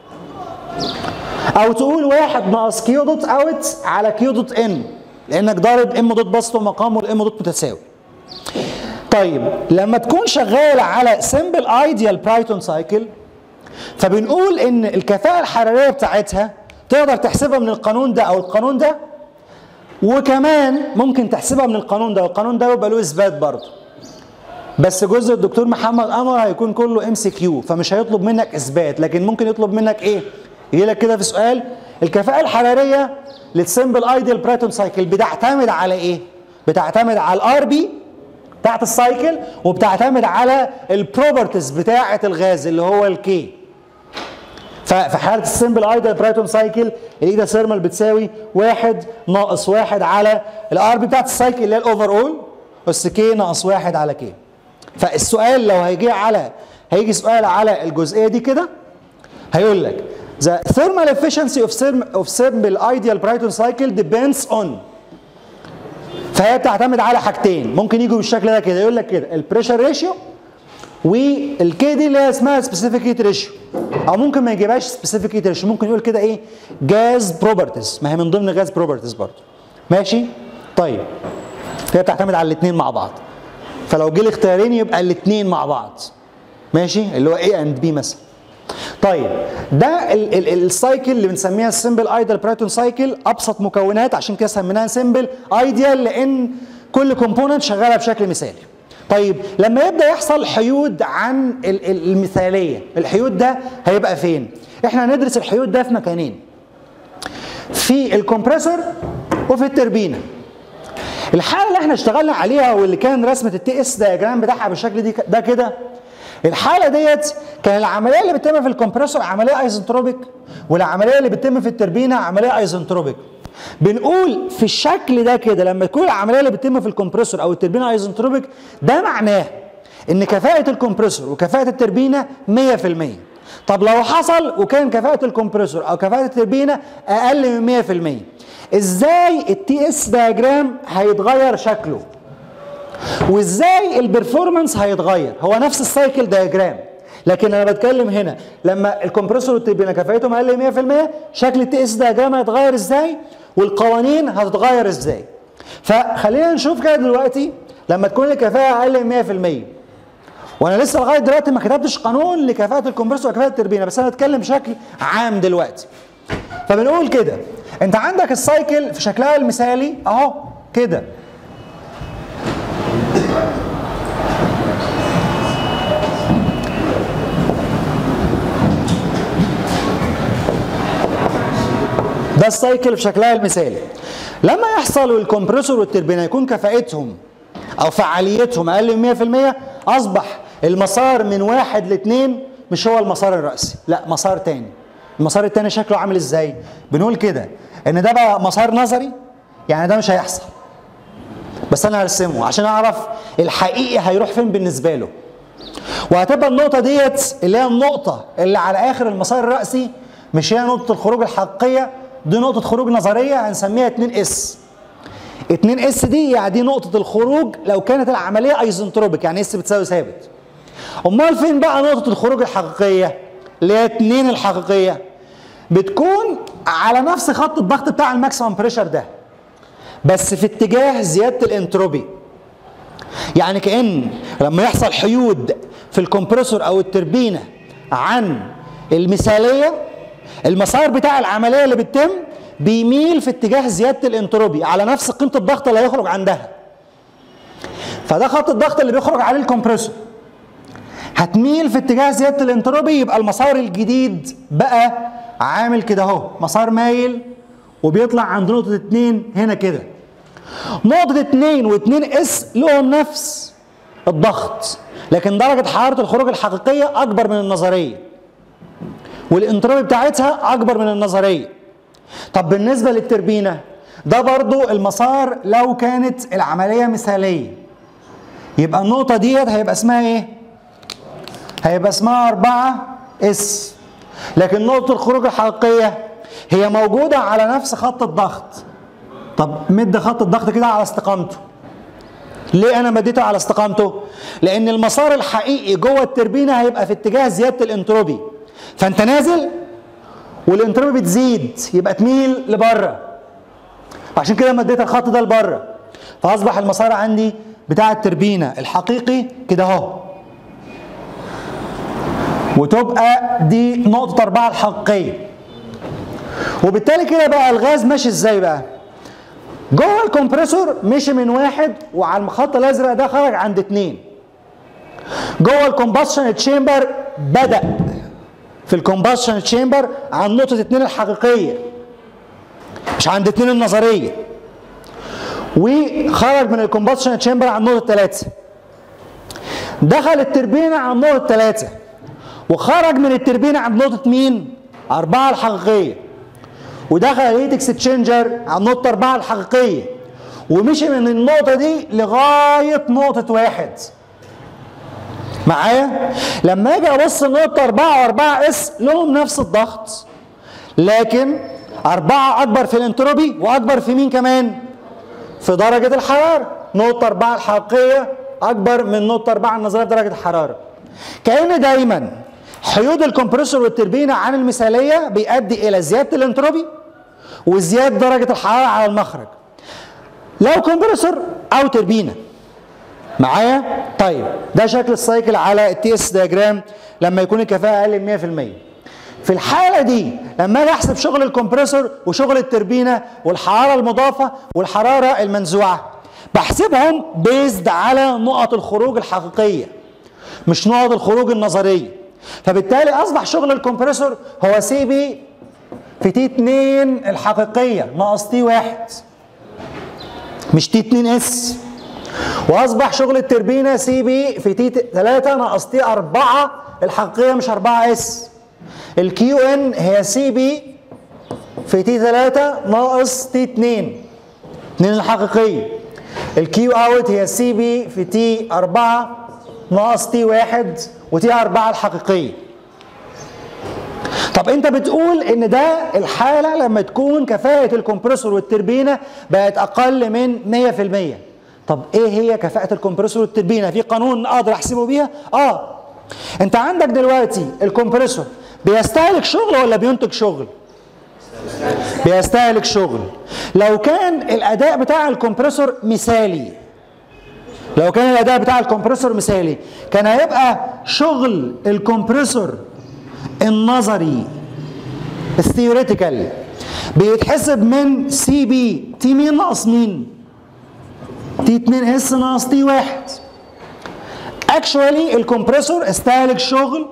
او تقول واحد ناقص كيو دوت اوت على كيو دوت ان لانك ضارب ام دوت بسط ومقام والام دوت متساوي طيب لما تكون شغال على سمبل ايديال برايتون سايكل فبنقول ان الكفاءة الحرارية بتاعتها تقدر تحسبها من القانون ده او القانون ده وكمان ممكن تحسبها من القانون ده والقانون ده يبقى له اثبات برضه بس جزء الدكتور محمد انور هيكون كله ام سي كيو فمش هيطلب منك اثبات لكن ممكن يطلب منك ايه يجي لك كده في سؤال الكفاءة الحرارية للسمبل ايديال برايتون سايكل بتعتمد على ايه بتعتمد على الار بي بتاعت السايكل وبتعتمد على البروبرتيز بتاعه الغاز اللي هو الكي ففي حاله السمبل ايدل برايتون سايكل الايدا ثيرمال بتساوي واحد ناقص واحد على الار بي بتاعت السايكل اللي هي الاوفر اول اس كي ناقص واحد على كي فالسؤال لو هيجي على هيجي سؤال على الجزئيه دي كده هيقول لك the thermal efficiency of sim- of simple ideal Brighton cycle depends on فهي بتعتمد على حاجتين ممكن يجوا بالشكل ده كده يقول لك كده البريشر ريشيو والكي دي اللي هي اسمها سبيسيفيك هيت ريشيو او ممكن ما يجيبهاش سبيسيفيك هيت ريشيو ممكن يقول كده ايه جاز بروبرتيز ما هي من ضمن جاز بروبرتيز برضه ماشي طيب هي بتعتمد على الاثنين مع بعض فلو جه الاختيارين يبقى الاثنين مع بعض ماشي اللي هو A اند B مثلا طيب ده ال- ال- السايكل اللي بنسميها السمبل ايدل برايتون سايكل ابسط مكونات عشان كده سميناها سمبل ايديال لان كل كومبوننت شغاله بشكل مثالي طيب لما يبدا يحصل حيود عن ال- ال- المثاليه الحيود ده هيبقى فين احنا هندرس الحيود ده في مكانين في الكمبريسور وفي التربينه الحاله اللي احنا اشتغلنا عليها واللي كان رسمه التي اس دياجرام بتاعها بالشكل دي ده كده الحاله ديت كان العمليه اللي بتتم في الكمبريسور عمليه ايزنتروبيك والعمليه اللي بتتم في التربينه عمليه ايزنتروبيك بنقول في الشكل ده كده لما تكون العمليه اللي بتتم في الكمبريسور او التربينه ايزنتروبيك ده معناه ان كفاءه الكمبريسور وكفاءه التربينه 100% طب لو حصل وكان كفاءه الكمبريسور او كفاءه التربينه اقل من 100% ازاي التي اس دياجرام هيتغير شكله وازاي البرفورمانس هيتغير هو نفس السايكل دياجرام لكن انا بتكلم هنا لما الكمبريسور والتربينه كفاءتهم اقل 100% شكل التي اس دياجرام هيتغير ازاي والقوانين هتتغير ازاي فخلينا نشوف كده دلوقتي لما تكون الكفاءه اقل من 100% وانا لسه لغايه دلوقتي ما كتبتش قانون لكفاءه الكمبريسور وكفاءه التربينه بس انا بتكلم بشكل عام دلوقتي فبنقول كده انت عندك السايكل في شكلها المثالي اهو كده ده السايكل في شكلها المثالي لما يحصل الكمبريسور والتربينه يكون كفاءتهم او فعاليتهم اقل من 100% اصبح المسار من واحد لاثنين مش هو المسار الرئيسي لا مسار تاني المسار التاني شكله عامل ازاي بنقول كده ان ده بقى مسار نظري يعني ده مش هيحصل بس انا هرسمه عشان اعرف الحقيقي هيروح فين بالنسبه له وهتبقى النقطه ديت اللي هي النقطه اللي على اخر المسار الرئيسي مش هي نقطه الخروج الحقيقيه دي نقطه خروج نظريه هنسميها 2 اس 2 اس دي يعني دي نقطه الخروج لو كانت العمليه ايزنتروبيك يعني اس بتساوي ثابت امال فين بقى نقطه الخروج الحقيقيه اللي هي 2 الحقيقيه بتكون على نفس خط الضغط بتاع الماكسيمم بريشر ده بس في اتجاه زياده الانتروبي يعني كأن لما يحصل حيود في الكمبريسور او التربينه عن المثاليه المسار بتاع العمليه اللي بتتم بيميل في اتجاه زياده الانتروبي على نفس قيمه الضغط اللي هيخرج عندها فده خط الضغط اللي بيخرج عليه الكمبريسور هتميل في اتجاه زياده الانتروبي يبقى المسار الجديد بقى عامل كده اهو مسار مايل وبيطلع عند نقطه اتنين هنا كده نقطة 2 و2 اس لهم نفس الضغط لكن درجة حرارة الخروج الحقيقية أكبر من النظرية والانتروبي بتاعتها أكبر من النظرية طب بالنسبة للتربينة ده برضو المسار لو كانت العملية مثالية يبقى النقطة ديت هيبقى اسمها ايه؟ هيبقى اسمها 4 اس لكن نقطة الخروج الحقيقية هي موجودة على نفس خط الضغط طب مد خط الضغط كده على استقامته ليه انا مديته على استقامته لان المسار الحقيقي جوه التربينه هيبقى في اتجاه زياده الانتروبي فانت نازل والانتروبي بتزيد يبقى تميل لبره عشان كده مديت الخط ده لبره فاصبح المسار عندي بتاع التربينه الحقيقي كده اهو وتبقى دي نقطه اربعه الحقيقيه وبالتالي كده بقى الغاز ماشي ازاي بقى جوه الكمبريسور مشي من واحد وعلى الخط الازرق ده خرج عند اتنين جوه الكومباشن تشامبر بدا في الكومباشن تشامبر عن نقطه اتنين الحقيقيه مش عند اتنين النظريه وخرج من الكومباشن تشامبر عن نقطه ثلاثه دخل التربينه عن نقطه ثلاثه وخرج من التربينه عند نقطه مين 4 الحقيقيه ودخل الهيت اكسشينجر على النقطه 4 الحقيقيه ومشي من النقطه دي لغايه نقطه واحد معايا لما اجي ابص النقطه 4 و4 اس لهم نفس الضغط لكن 4 اكبر في الانتروبي واكبر في مين كمان في درجه الحراره نقطه 4 الحقيقيه اكبر من نقطه 4 النظريه في درجه الحراره كان دايما حيود الكمبريسور والتربينه عن المثاليه بيؤدي الى زياده الانتروبي وزياده درجه الحراره على المخرج لو كمبريسور او تربينه معايا طيب ده شكل السايكل على التي اس دياجرام لما يكون الكفاءه اقل من 100% في الحاله دي لما اجي احسب شغل الكمبريسور وشغل التربينه والحراره المضافه والحراره المنزوعه بحسبهم بيزد على نقط الخروج الحقيقيه مش نقط الخروج النظريه فبالتالي اصبح شغل الكمبريسور هو سي بي في تي 2 الحقيقيه ناقص تي 1 مش تي 2 اس واصبح شغل التربينه سي بي في تي 3 ناقص تي 4 الحقيقيه مش 4 اس الكيو ان هي سي بي في تي 3 ناقص تي 2 2 الحقيقيه الكيو اوت هي سي بي في تي 4 ناقص تي 1 وتي 4 الحقيقيه طب انت بتقول ان ده الحاله لما تكون كفاءه الكمبريسور والتربينه بقت اقل من 100% طب ايه هي كفاءه الكمبريسور والتربينه في قانون اقدر احسبه بيها اه انت عندك دلوقتي الكمبريسور بيستهلك شغل ولا بينتج شغل بيستهلك شغل لو كان الاداء بتاع الكمبريسور مثالي لو كان الاداء بتاع الكمبريسور مثالي كان هيبقى شغل الكمبريسور النظري الثيوريتيكال بيتحسب من سي بي تي مين ناقص مين تي 2 اس ناقص تي 1 اكشوالي الكمبريسور استهلك شغل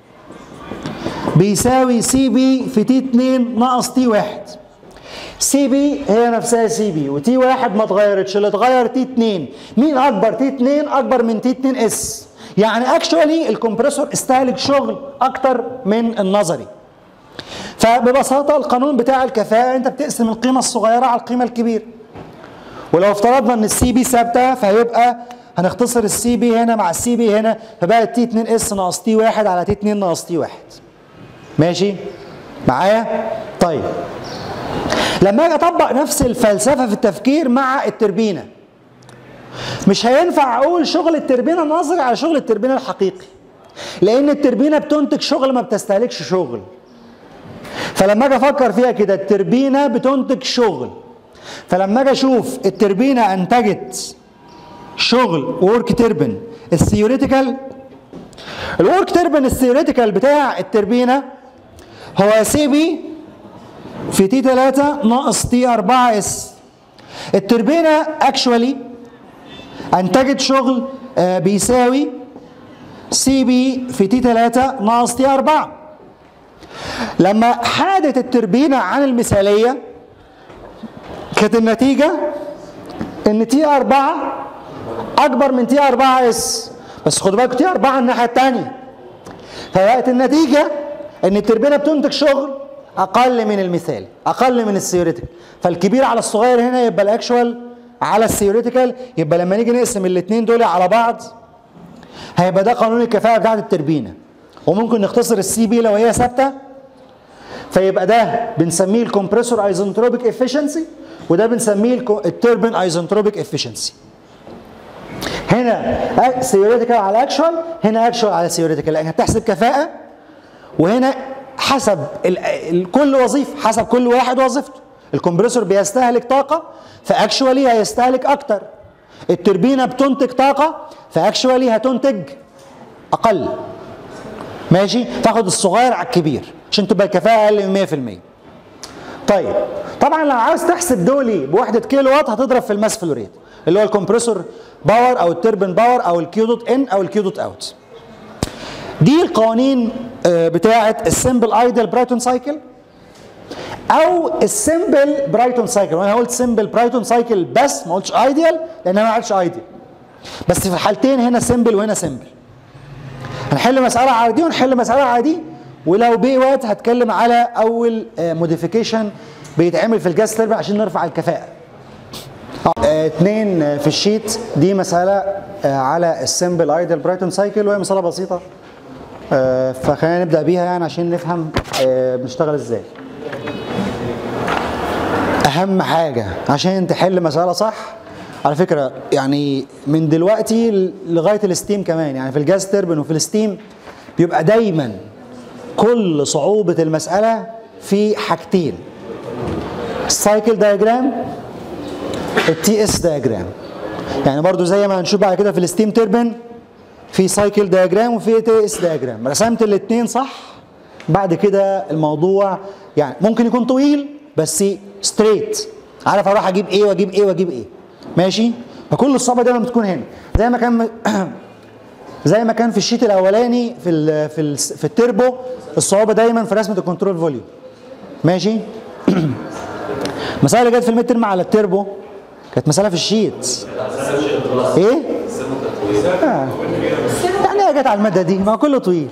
بيساوي سي بي في تي 2 ناقص تي 1 سي بي هي نفسها سي بي وتي 1 ما اتغيرتش اللي اتغير تي 2 مين اكبر تي 2 اكبر من تي 2 اس يعني اكشوالي الكمبريسور استهلك شغل اكتر من النظري فببساطه القانون بتاع الكفاءه انت بتقسم القيمه الصغيره على القيمه الكبيره ولو افترضنا ان السي بي ثابته فهيبقى هنختصر السي بي هنا مع السي بي هنا فبقت تي 2 اس ناقص تي 1 على تي 2 ناقص تي 1 ماشي معايا طيب لما اجي اطبق نفس الفلسفه في التفكير مع التربينه مش هينفع اقول شغل التربينه النظري على شغل التربينه الحقيقي لان التربينه بتنتج شغل ما بتستهلكش شغل فلما اجي افكر فيها كده التربينه بتنتج شغل فلما اجي اشوف التربينه انتجت شغل ورك تربن الثيوريتيكال الورك تربن الثيوريتيكال بتاع التربينه هو سي بي في تي 3 ناقص تي 4 اس التربينه اكشوالي انتجت شغل آه بيساوي سي بي في تي 3 ناقص تي 4 لما حادت التربينه عن المثاليه كانت النتيجه ان تي 4 اكبر من تي 4 اس بس خدوا بالكم تي 4 الناحيه الثانيه فبقت النتيجه ان التربينه بتنتج شغل اقل من المثال اقل من الثيوريتيكال فالكبير على الصغير هنا يبقى الاكشوال على الثيوريتيكال يبقى لما نيجي نقسم الاثنين دول على بعض هيبقى ده قانون الكفاءه بتاعت التربينه وممكن نختصر السي بي لو هي ثابته فيبقى ده بنسميه الكمبريسور ايزنتروبيك افيشنسي وده بنسميه التربين ايزنتروبيك افيشنسي هنا ثيوريتيكال على اكشوال هنا اكشوال على ثيوريتيكال لانها بتحسب كفاءه وهنا حسب ال ال كل وظيفه حسب كل واحد وظيفته الكمبريسور بيستهلك طاقه فاكشوالي هيستهلك اكتر التربينه بتنتج طاقه فاكشوالي هتنتج اقل ماشي تاخد الصغير على الكبير عشان تبقى الكفاءه اقل من 100% طيب طبعا لو عاوز تحسب دولي بوحده كيلو وات هتضرب في الماس فلو ريت اللي هو الكمبريسور باور او التربن باور او الكيو دوت ان او الكيو دوت اوت دي القوانين بتاعه السمبل ايدل برايتون سايكل او السمبل برايتون سايكل وانا قلت سمبل برايتون سايكل بس ما قلتش ايديال لان انا ما قلتش ايديال بس في الحالتين هنا سمبل وهنا سمبل هنحل مساله على دي ونحل مساله على دي ولو بي وات هتكلم على اول موديفيكيشن بيتعمل في الجاز تربين عشان نرفع الكفاءه آه، اتنين آه، في الشيت دي مسألة آه، على السمبل ايدل برايتون سايكل وهي مسألة بسيطة آه، فخلينا نبدأ بيها يعني عشان نفهم آه، بنشتغل ازاي أهم حاجة عشان تحل مسألة صح على فكرة يعني من دلوقتي ل- لغاية الستيم كمان يعني في الجاز تربن وفي الستيم بيبقى دايما كل صعوبة المسألة في حاجتين السايكل دايجرام التي اس دايجرام يعني برضو زي ما هنشوف بعد كده في الستيم تربن في سايكل دايجرام وفي تي اس دايجرام رسمت الاثنين صح بعد كده الموضوع يعني ممكن يكون طويل بس ستريت عارف اروح اجيب ايه واجيب ايه واجيب ايه ماشي فكل الصعوبه دايما بتكون هنا زي ما كان زي ما كان في الشيت الاولاني في ال في ال في التربو الصعوبه دايما في رسمه الكنترول فوليوم ماشي المسألة اللي جت في الميد ترم على التربو كانت مسألة في الشيت ايه؟ آه. يعني هي جت على المادة دي ما هو كله طويل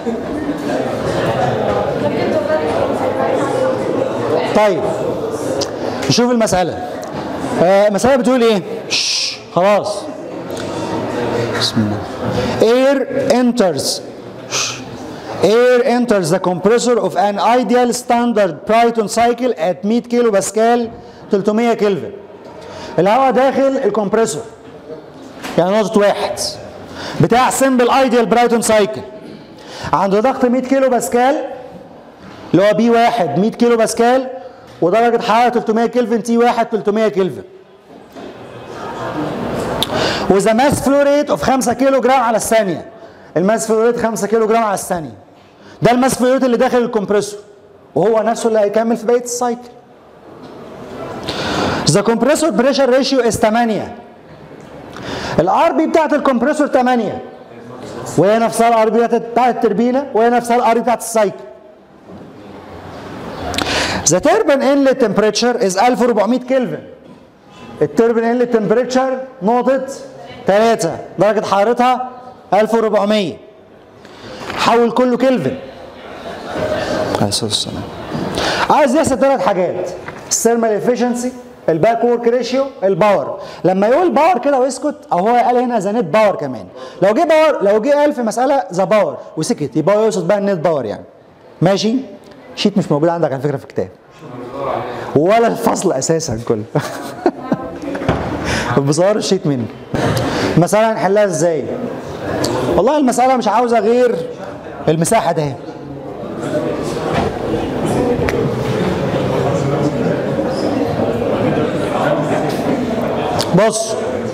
طيب نشوف المسألة آه، المسألة بتقول ايه؟ شش، خلاص بسم الله air enters air enters the compressor of an ideal standard Brighton cycle at 100 كيلو باسكال 300 كلفن الهواء داخل الكمبريسور يعني نقطة واحد بتاع سمبل ايديال برايتون سايكل عند ضغط 100 كيلو باسكال اللي هو بي واحد 100 كيلو باسكال ودرجة حرارة 300 كلفن تي واحد 300 كلفن وذا ماس فلو ريت اوف 5 كيلو جرام على الثانية الماس فلو ريت 5 كيلو جرام على الثانية ده الماس فلو ريت اللي داخل الكمبريسور وهو نفسه اللي هيكمل في بقية السايكل ذا كومبريسور بريشر ريشيو اس 8 الار بي بتاعت الكمبريسور 8 وهي نفسها الار بي بتاعت التربينه وهي نفسها الار بي بتاعت السايكل ذا تربن انلت تمبريتشر از 1400 كلفن التربن انلت تمبريتشر نقطة 3 درجة حرارتها 1400 حول كله كلفن عليه الصلاة والسلام عايز يحسب ثلاث حاجات الثيرمال افشنسي الباك ورك ريشيو الباور لما يقول باور كده ويسكت او هو قال هنا ذا نت باور كمان لو جه باور لو جه قال في مساله ذا باور وسكت يبقى هو يقصد بقى النت باور يعني ماشي شيت مش موجود عندك على فكره في الكتاب ولا الفصل اساسا كله بصور الشيت مني المساله هنحلها ازاي والله المساله مش عاوزه غير المساحه ده بص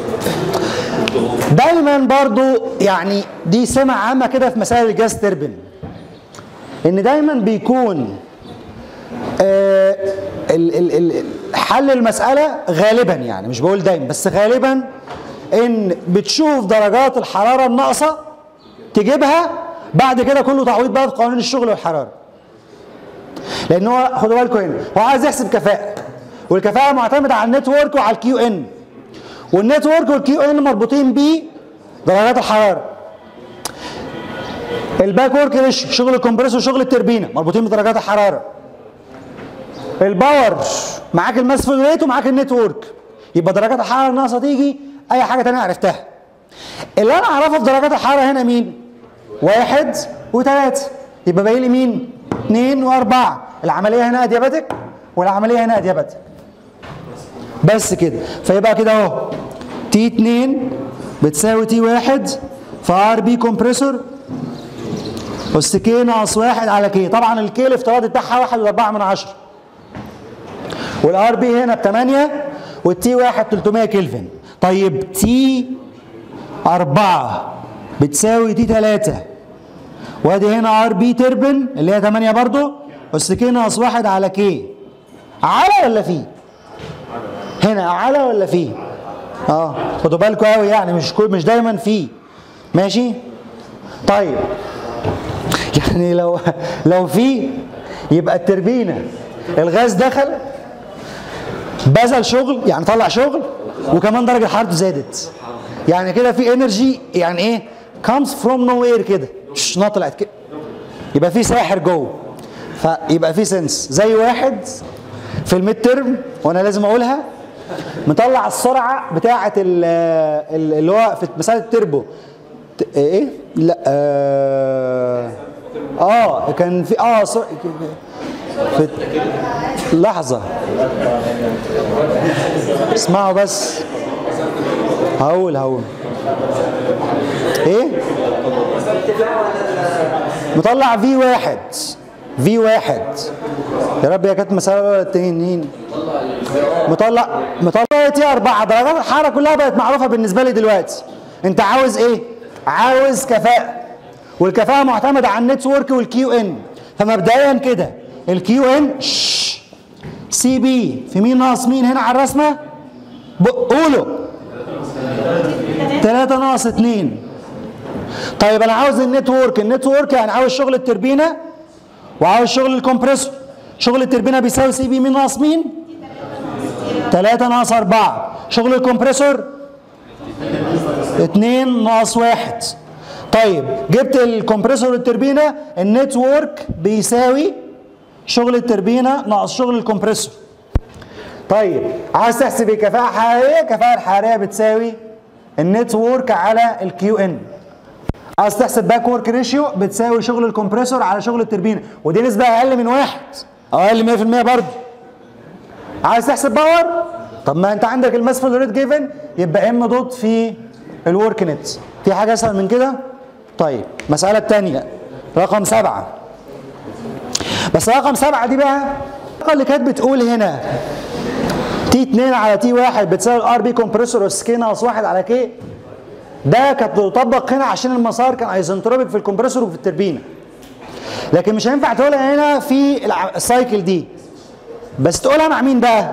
دايما برضو يعني دي سمة عامة كده في مسائل الجاز تربن ان دايما بيكون آه ال ال ال حل المسألة غالبا يعني مش بقول دايما بس غالبا ان بتشوف درجات الحرارة الناقصة تجيبها بعد كده كله تعويض بقى في قوانين الشغل والحرارة لان هو خدوا بالكم هنا هو عايز يحسب كفاءة والكفاءة معتمدة على النتورك وعلى الكيو ان والنتورك والكيو ان مربوطين ب درجات الحراره الباك ورك ريشيو شغل الكمبريسور وشغل التربينه مربوطين بدرجات الحراره الباور معاك الماس فلو ريت ومعاك النتورك يبقى درجات الحراره الناقصه تيجي اي حاجه ثانيه عرفتها اللي انا اعرفه في درجات الحراره هنا مين واحد وثلاثه يبقى باقي لي مين اثنين واربعه العمليه هنا ادياباتيك والعمليه هنا ادياباتيك بس كده فيبقى كده اهو تي 2 بتساوي تي 1 في ار بي كومبريسور اس كي ناقص 1 على كي طبعا الكي الافتراضي بتاعها 1.4 من 10 والار بي هنا ب 8 والتي 1 300 كلفن طيب تي 4 بتساوي تي 3 وادي هنا ار بي تربن اللي هي 8 برضو اس كي ناقص 1 على كي على ولا فيه؟ هنا على ولا فيه؟ اه خدوا بالكم قوي يعني مش كل مش دايما فيه ماشي؟ طيب يعني لو لو فيه يبقى التربينه الغاز دخل بذل شغل يعني طلع شغل وكمان درجه حرارته زادت يعني كده في انرجي يعني ايه comes from nowhere كده مش طلعت كده يبقى في ساحر جوه فيبقى في سنس زي واحد في الميد ترم وانا لازم اقولها مطلع السرعه بتاعه ال- ال- اللي هو في مساله التربو ت- ايه لا اه, آه كان في اه سر- في لحظه اسمعوا بس هقول هقول ايه مطلع في واحد في واحد يا رب هي كانت مسألة ولا التنين مطلع مطلع تي أربعة درجات الحرارة كلها بقت معروفة بالنسبة لي دلوقتي أنت عاوز إيه؟ عاوز كفاءة والكفاءة معتمدة على النتورك والكيو إن فمبدئيا كده الكيو إن سي بي في مين ناقص مين هنا على الرسمة؟ ب- قولوا 3 ناقص 2 طيب انا عاوز النتورك النتورك يعني عاوز شغل التربينه وعاوز شغل الكمبريسور شغل التربينه بيساوي سي بي مين ناقص مين 3 ناقص 4 شغل الكمبريسور 2 ناقص 1 طيب جبت الكمبريسور والتربينه النتورك بيساوي شغل التربينه ناقص شغل الكمبريسور طيب عاوز تحسب الكفاءة الحرارية الكفاءة الحرارية بتساوي النتورك على الكيو ان عاوز تحسب باك ورك ريشيو بتساوي شغل الكمبريسور على شغل التربينة ودي نسبة أقل من واحد أو أقل من 100% برضه عايز تحسب باور طب ما أنت عندك الماس فلو ريت جيفن يبقى ام دوت في الورك نت في حاجة أسهل من كده؟ طيب المسألة الثانية رقم سبعة بس رقم سبعة دي بقى اللي كانت بتقول هنا تي 2 على تي 1 بتساوي الار بي كومبريسور اس كي ناقص 1 على كي ده كانت بتطبق هنا عشان المسار كان ايزنتروبيك في الكمبريسور وفي التربينه لكن مش هينفع تقولها هنا في الع- السايكل دي بس تقولها مع مين بقى؟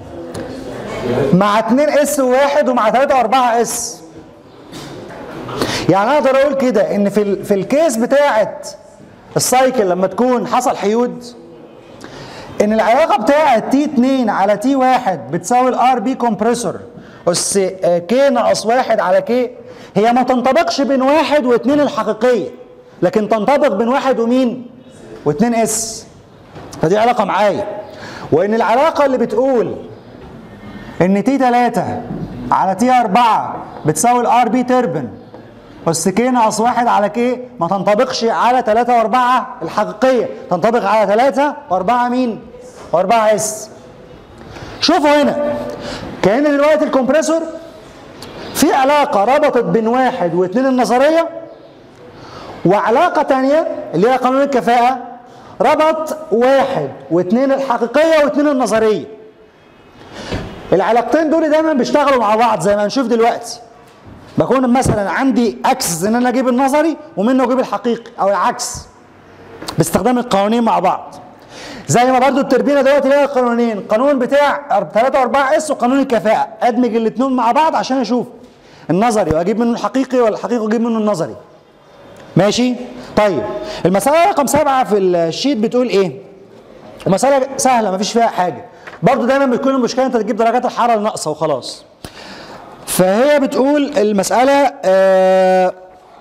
مع 2 اس و1 ومع 3 و4 اس يعني اقدر اقول كده ان في ال- في الكيس بتاعه السايكل لما تكون حصل حيود ان العلاقه بتاعه تي 2 على تي 1 بتساوي الار بي كومبريسور اس كي ناقص 1 على كي هي ما تنطبقش بين واحد واثنين الحقيقيه لكن تنطبق بين واحد ومين؟ واثنين اس فدي علاقه معايا وان العلاقه اللي بتقول ان تي 3 على تي 4 بتساوي الار بي تربن بس كي ناقص واحد على كي ما تنطبقش على 3 و4 الحقيقيه تنطبق على 3 و4 مين؟ و4 اس شوفوا هنا كأن دلوقتي الكمبريسور في علاقة ربطت بين واحد واثنين النظرية وعلاقة تانية اللي هي قانون الكفاءة ربط واحد واثنين الحقيقية واثنين النظرية العلاقتين دول دايما بيشتغلوا مع بعض زي ما هنشوف دلوقتي بكون مثلا عندي اكسس ان انا اجيب النظري ومنه اجيب الحقيقي او العكس باستخدام القوانين مع بعض زي ما برضو التربينه دلوقتي ليها قانونين قانون بتاع 3 و4 اس وقانون الكفاءه ادمج الاثنين مع بعض عشان اشوف النظري واجيب منه الحقيقي ولا الحقيقي واجيب منه النظري ماشي طيب المساله رقم سبعة في الشيت بتقول ايه مسألة سهلة مفيش فيها حاجة برضو دايما بتكون المشكلة انت تجيب درجات الحرارة الناقصة وخلاص فهي بتقول المسألة آه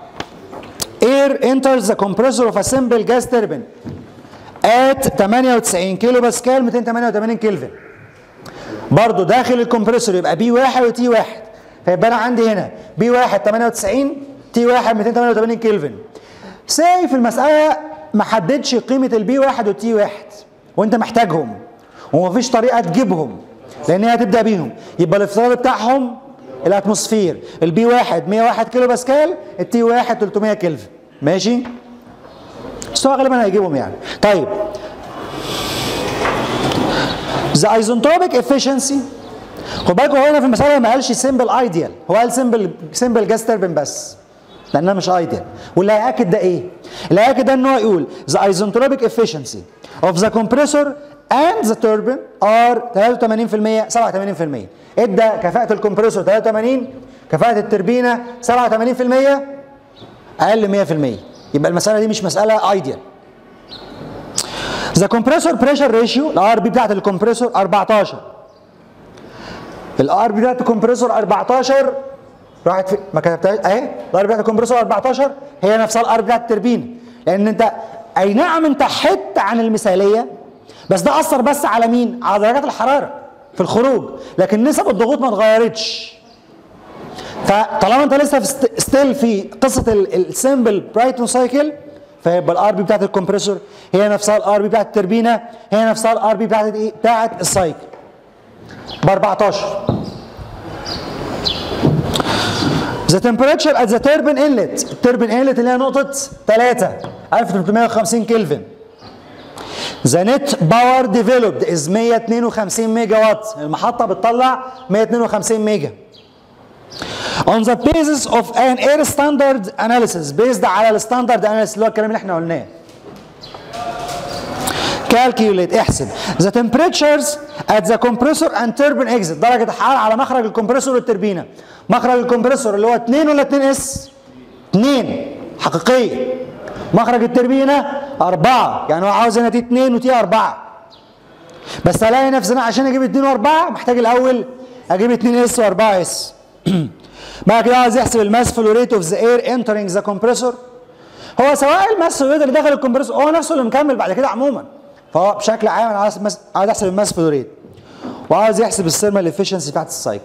air enters the compressor of a simple gas turbine at 98 كيلو باسكال 288 كلفن برضو داخل الكمبريسور يبقى بي واحد وتي واحد فيبقى انا عندي هنا بي واحد 98 تي واحد 288 كلفن ساي في المسألة ما حددش قيمة البي واحد والتي واحد وانت محتاجهم ومفيش طريقة تجيبهم لان هي هتبدأ بيهم يبقى الافتراض بتاعهم الاتموسفير البي واحد 101 كيلو باسكال التي واحد 300 كلفن ماشي بس هو غالبا هيجيبهم يعني طيب ذا ايزنتروبيك افشنسي خد بالكم هو هنا في المساله ما قالش سيمبل ايديال هو قال سيمبل سيمبل جاس تربين بس لانها مش ايديال واللي هياكد ده ايه؟ اللي هياكد ده ان هو يقول ذا ايزنتروبيك افشنسي اوف ذا compressor and the turbine are 83% 87% ادى كفاءة الكمبريسور 83 كفاءة التربينة 87% اقل 100% يبقى المسألة دي مش مسألة ايديال ذا كومبريسور بريشر ريشيو الار بي بتاعت الكمبريسور 14 الار بي بتاعت الكمبريسور 14 راحت في ما كتبتهاش اهي الار بي بتاعت الكمبريسور 14 هي نفسها الار بتاعت التربينه لان انت اي نعم انت حدت عن المثاليه بس ده اثر بس على مين على درجات الحراره في الخروج لكن نسب الضغوط ما اتغيرتش فطالما انت لسه في ستيل في قصه السمبل برايتون سايكل فيبقى الار بي بتاعت الكمبريسور هي نفسها الار بي بتاعت التربينه هي نفسها الار بي بتاعت ايه بتاعت السايكل ب 14 The temperature at the turbine inlet التربين inlet اللي هي نقطة 3 1350 كلفن The net power developed is 152 ميجا وات المحطة بتطلع 152 ميجا On the basis of an air standard analysis based على الستاندرد analysis اللي هو الكلام اللي احنا قلناه calculate احسب the temperatures at the compressor and turbine exit درجة الحرارة على مخرج الكمبريسور والتربينة مخرج الكمبريسور اللي هو 2 ولا 2 اس 2 حقيقية مخرج التربينة 4 يعني هو عاوز هنا تي 2 وتي 4 بس الاقي نفسي انا عشان اجيب 2 و4 محتاج الاول اجيب 2 اس و4 اس بعد كده عاوز يحسب الماس فلو ريت اوف ذا اير انترنج ذا كومبريسور هو سواء الماس فلو ريت اللي داخل الكمبريسور هو نفسه اللي مكمل بعد كده عموما فهو بشكل عام انا عاوز مس... عاوز احسب الماس فلو ريت وعاوز يحسب الثيرمال افشنسي بتاعت السايكل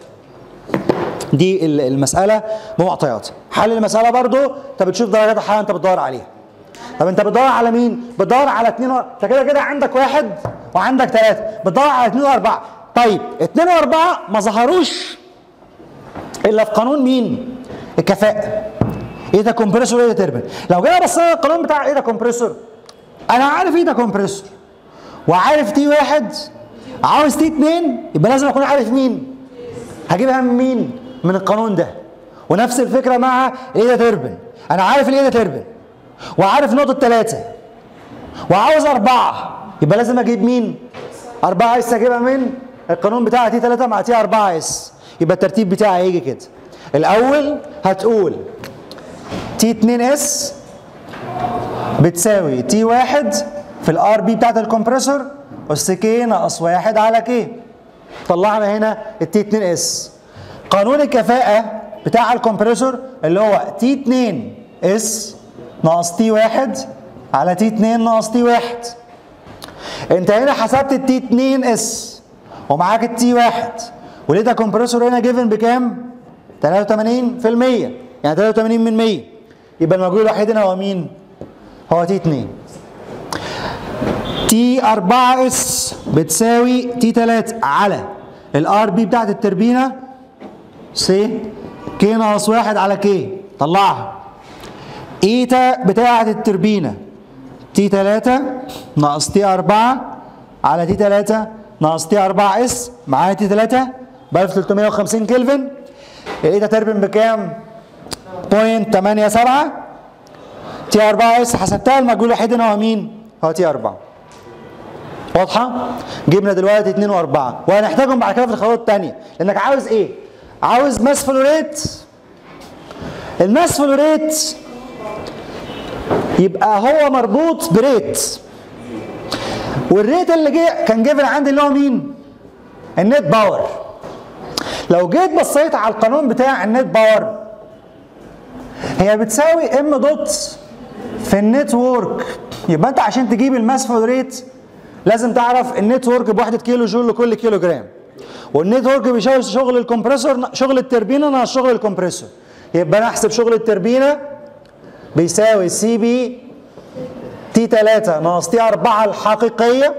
دي ال- المساله بمعطيات حل المساله برضو انت بتشوف درجات الحراره انت بتدور عليها طب انت بتدور على مين؟ بتدور على اثنين و... انت كده كده عندك واحد وعندك ثلاثه بتدور على اثنين واربعه طيب اثنين واربعه ما ظهروش الا في قانون مين؟ الكفاءه ايه ده كومبريسور ايه ده تربن لو جينا بصينا القانون بتاع ايه ده كومبريسور انا عارف ايه ده كومبريسور وعارف تي واحد عاوز تي اتنين يبقى لازم اكون عارف مين هجيبها من مين من القانون ده ونفس الفكره مع ايه ده تربن انا عارف الايه ده تربن وعارف نقطه ثلاثه وعاوز اربعه يبقى لازم اجيب مين اربعه اس اجيبها من القانون بتاع تي 3 مع تي 4 اس يبقى الترتيب بتاعي هيجي كده الاول هتقول تي 2 اس بتساوي تي واحد في الار بي بتاعت الكمبريسور اس كي ناقص واحد على كي طلعنا هنا التي 2 اس قانون الكفاءة بتاع الكمبريسور اللي هو تي 2 اس ناقص تي واحد على تي 2 ناقص تي واحد انت هنا حسبت التي 2 اس ومعاك التي واحد ولقيت كمبريسور هنا جيفن بكام؟ 83% يعني 83 من 100 يبقى المجهول الوحيد هنا هو مين؟ هو تي 2 تي 4 اس بتساوي تي 3 على الار بي بتاعت التربينه سي كي ناقص واحد على كي طلعها ايتا بتاعت التربينه تي 3 ناقص تي 4 على تي 3 ناقص تي 4 اس معايا تي 3 ب 1350 كلفن الايتا تربن بكام؟ 0.87 تي 4 اس حسبتها المجهول الوحيد هنا هو مين؟ هو تي 4 واضحة؟ جبنا دلوقتي 2 و4 وهنحتاجهم بعد كده في الخطوات الثانية لأنك عاوز إيه؟ عاوز ماس فلوريت الماس فلوريت يبقى هو مربوط بريت والريت اللي جه كان جيفن عندي اللي هو مين؟ النت باور لو جيت بصيت على القانون بتاع النت باور هي بتساوي ام دوت في النتورك يبقى انت عشان تجيب الماس فلو ريت لازم تعرف النتورك بوحده كيلو جول لكل كيلو جرام والنتورك بيساوي شغل الكمبريسور شغل التربينه ناقص شغل الكمبريسور يبقى انا احسب شغل التربينه بيساوي سي بي تي 3 ناقص تي 4 الحقيقيه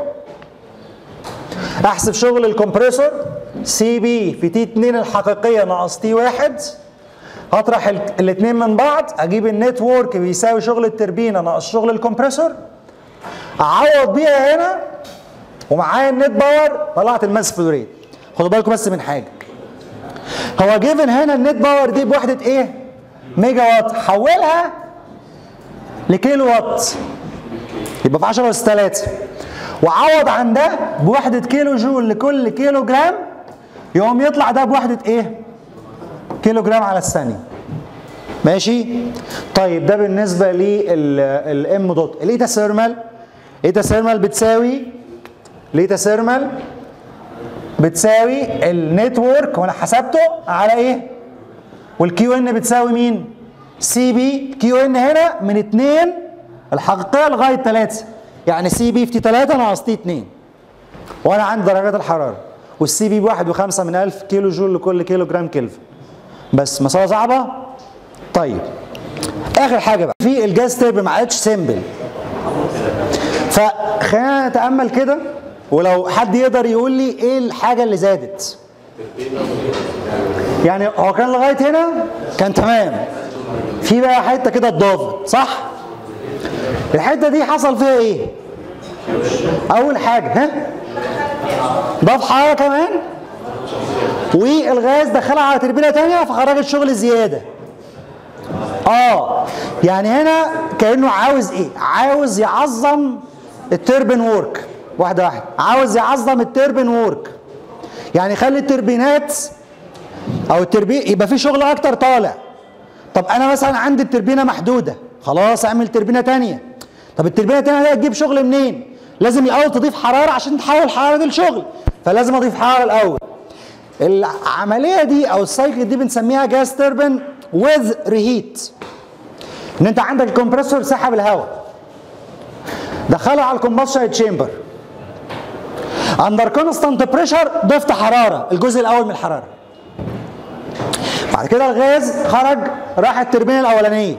احسب شغل الكمبريسور سي بي في تي 2 الحقيقيه ناقص تي 1 هطرح الاثنين من بعض اجيب النتورك بيساوي شغل التربينه ناقص شغل الكمبريسور اعوض بيها هنا ومعايا النت باور طلعت الماس فلو ريت خدوا بالكم بس من حاجه هو جيفن هنا النت باور دي بوحده ايه ميجا وات حولها لكيلو وات يبقى في 10 اس 3 وعوض عن ده بوحده كيلو جول لكل كيلو جرام يقوم يطلع ده بوحده ايه كيلو جرام على الثانيه ماشي طيب ده بالنسبه للام دوت الايتا ثيرمال ايتا ثيرمال بتساوي الايتا ثيرمال بتساوي النتورك وانا حسبته على ايه والكيو ان بتساوي مين سي بي كيو ان هنا من 2 الحقيقيه لغايه 3 يعني سي بي في تي 3 ناقص تي 2 وانا عندي درجات الحراره والسي بي بواحد وخمسة من ألف كيلو جول لكل كيلو جرام كلفن بس مسألة صعبة؟ طيب آخر حاجة بقى في الجاز تيرب ما عادش سيمبل فخلينا نتأمل كده ولو حد يقدر يقول لي ايه الحاجة اللي زادت يعني هو كان لغاية هنا كان تمام في بقى حتة كده اتضافت صح؟ الحتة دي حصل فيها ايه؟ أول حاجة ها؟ ضاف حرارة كمان والغاز دخلها على تربينة تانية فخرجت شغل زيادة اه يعني هنا كأنه عاوز ايه؟ عاوز يعظم التربين وورك واحدة واحدة عاوز يعظم التربين وورك يعني يخلي التربينات او التربين يبقى في شغل اكتر طالع طب انا مثلا عندي التربينه محدوده خلاص اعمل تربينه تانية طب التربينه التانية دي هتجيب شغل منين لازم الاول تضيف حراره عشان تحول الحراره دي لشغل فلازم اضيف حراره الاول العمليه دي او السايكل دي بنسميها جاز تربين وذ ريهيت ان انت عندك الكمبريسور سحب الهواء دخله على الكومبشن تشامبر اندر كونستانت بريشر ضفت حراره الجزء الاول من الحراره بعد كده الغاز خرج راح التربينه الاولانيه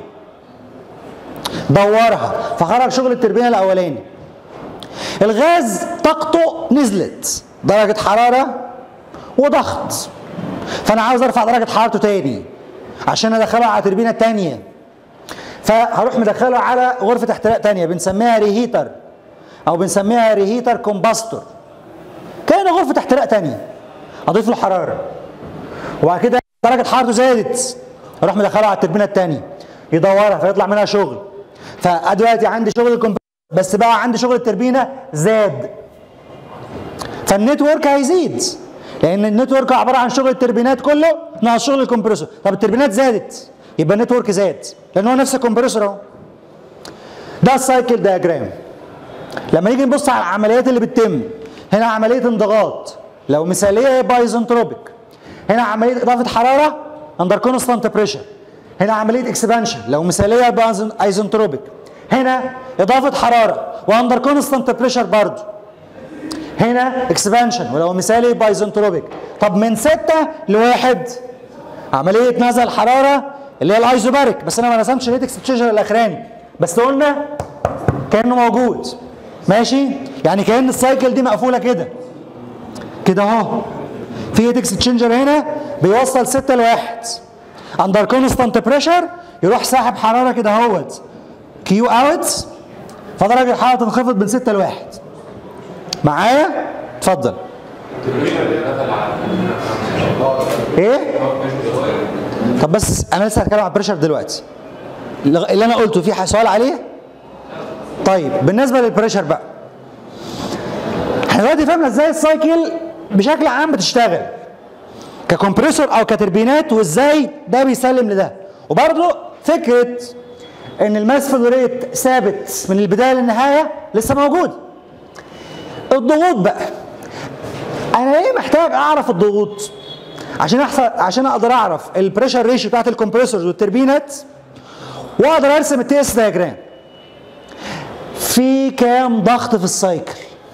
دورها فخرج شغل التربينه الاولاني الغاز طاقته نزلت درجه حراره وضغط فانا عاوز ارفع درجه حرارته تاني عشان ادخله على تربينه تانيه فهروح مدخله على غرفه احتراق تانيه بنسميها ريهيتر او بنسميها ريهيتر كومباستور كان غرفه احتراق تانيه اضيف له حراره وبعد كده درجه حرارته زادت اروح مدخله على التربينه الثانيه يدورها فيطلع منها شغل فدلوقتي عندي شغل الكمبيوتر بس بقى عندي شغل التربينه زاد فالنتورك هيزيد لان النتورك عباره عن شغل التربينات كله ناقص شغل الكمبريسور طب التربينات زادت يبقى النتورك زاد لان هو نفس الكمبريسور اهو ده السايكل دياجرام لما نيجي نبص على العمليات اللي بتتم هنا عمليه انضغاط لو مثاليه يبقى ايزنتروبيك هنا عمليه اضافه حراره اندر كونستانت بريشر هنا عمليه اكسبانشن لو مثاليه يبقى ايزنتروبيك هنا اضافه حراره واندر كونستانت بريشر برضه هنا اكسبانشن ولو مثالي يبقى ايزنتروبيك طب من ستة لواحد عمليه نزل حراره اللي هي الايزوباريك بس انا ما رسمتش الهيت اكسبشن الاخراني بس قلنا كانه موجود ماشي يعني كان السايكل دي مقفوله كده كده اهو في هيت اكسشينجر هنا بيوصل 6 لواحد اندر كونستانت بريشر يروح ساحب حراره كده اهوت كيو اوت فدرجه الحراره تنخفض من 6 لواحد معايا اتفضل ايه طب بس انا لسه هتكلم على البريشر دلوقتي اللي انا قلته في سؤال عليه طيب بالنسبه للبريشر بقى احنا دلوقتي فهمنا ازاي السايكل بشكل عام بتشتغل ككمبريسور او كتربينات وازاي ده بيسلم لده وبرضه فكره ان الماس فلو ريت ثابت من البدايه للنهايه لسه موجود الضغوط بقى انا ليه محتاج اعرف الضغوط عشان احصل عشان اقدر اعرف البريشر ريشيو بتاعت الكمبريسورز والتربينات واقدر ارسم التي اس دياجرام في كام ضغط في السايكل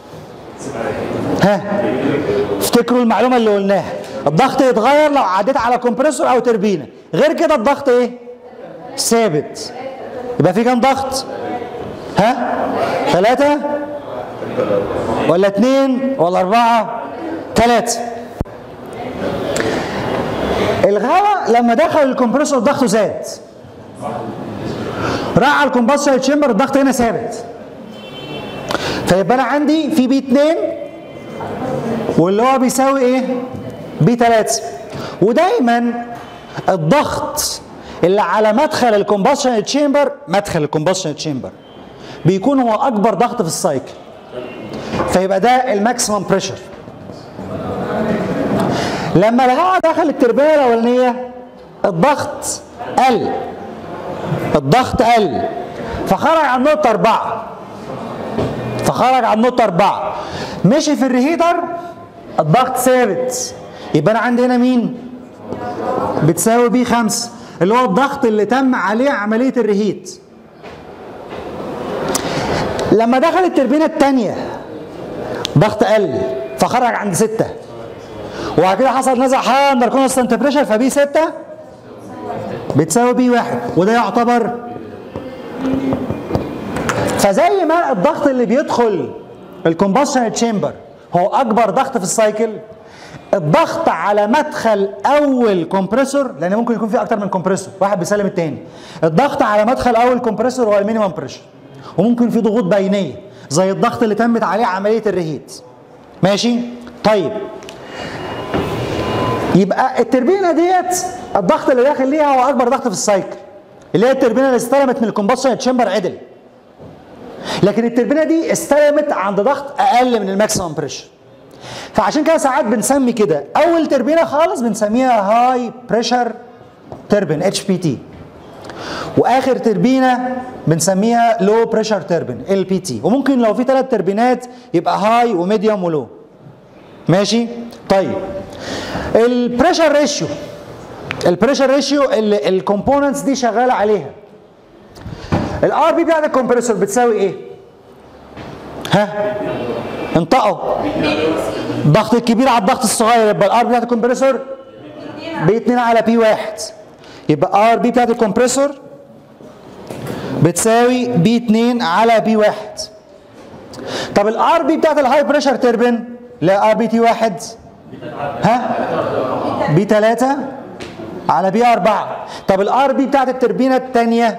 ها افتكروا المعلومه اللي قلناها الضغط يتغير لو عديت على كومبريسور او تربينه غير كده الضغط ايه ثابت يبقى في كام ضغط ها ثلاثة ولا اثنين ولا أربعة ثلاثة الهواء لما دخل الكمبريسور ضغطه زاد راح على الكومبريسور تشامبر الضغط هنا ثابت فيبقى انا عندي في بي 2 واللي هو بيساوي ايه؟ بي 3 ودايما الضغط اللي على مدخل الكومبشن تشامبر مدخل الكومبشن تشامبر بيكون هو اكبر ضغط في السايكل فيبقى ده الماكسيمم بريشر لما الهواء دخل التربيه الاولانيه الضغط قل الضغط قل فخرج عن نقطه اربعه فخرج عن نقطه اربعه مشي في الريهيتر الضغط ثابت يبقى انا عندي هنا مين؟ بتساوي بي 5 اللي هو الضغط اللي تم عليه عمليه الريهيت لما دخل التربينه الثانيه ضغط قل فخرج عند 6 وبعد كده حصل نزع حراره اندر كونستانت بريشر فبي 6 بتساوي بي 1 وده يعتبر فزي ما الضغط اللي بيدخل الكومبشن تشامبر هو اكبر ضغط في السايكل الضغط على مدخل اول كومبريسور لان ممكن يكون في اكتر من كومبريسور واحد بيسلم التاني الضغط على مدخل اول كومبريسور هو المينيمم بريشر وممكن في ضغوط بينيه زي الضغط اللي تمت عليه عمليه الريهيت ماشي طيب يبقى التربينه ديت الضغط اللي داخل ليها هو اكبر ضغط في السايكل اللي هي التربينه اللي استلمت من الكومبشن تشامبر عدل لكن التربينه دي استلمت عند ضغط اقل من الماكسيمم بريشر فعشان كده ساعات بنسمي كده اول تربينه خالص بنسميها هاي بريشر تربين اتش بي تي واخر تربينه بنسميها لو بريشر تربين ال بي تي وممكن لو في ثلاث تربينات يبقى هاي وميديوم ولو ماشي طيب البريشر ريشيو البريشر ريشيو اللي الكومبوننتس دي شغاله عليها الار بي بتاعت الكمبريسور بتساوي ايه ها انطقوا الضغط الكبير على الضغط الصغير يبقى الار بتاعت الكمبريسور بي 2 على بي 1 يبقى ار بي بتاعت الكمبريسور بتساوي بي 2 على بي 1 طب الار بي بتاعت الهاي بريشر تربين لا ار بي تي 1 ها بي 3 على بي 4 طب الار بي بتاعت التربينه الثانيه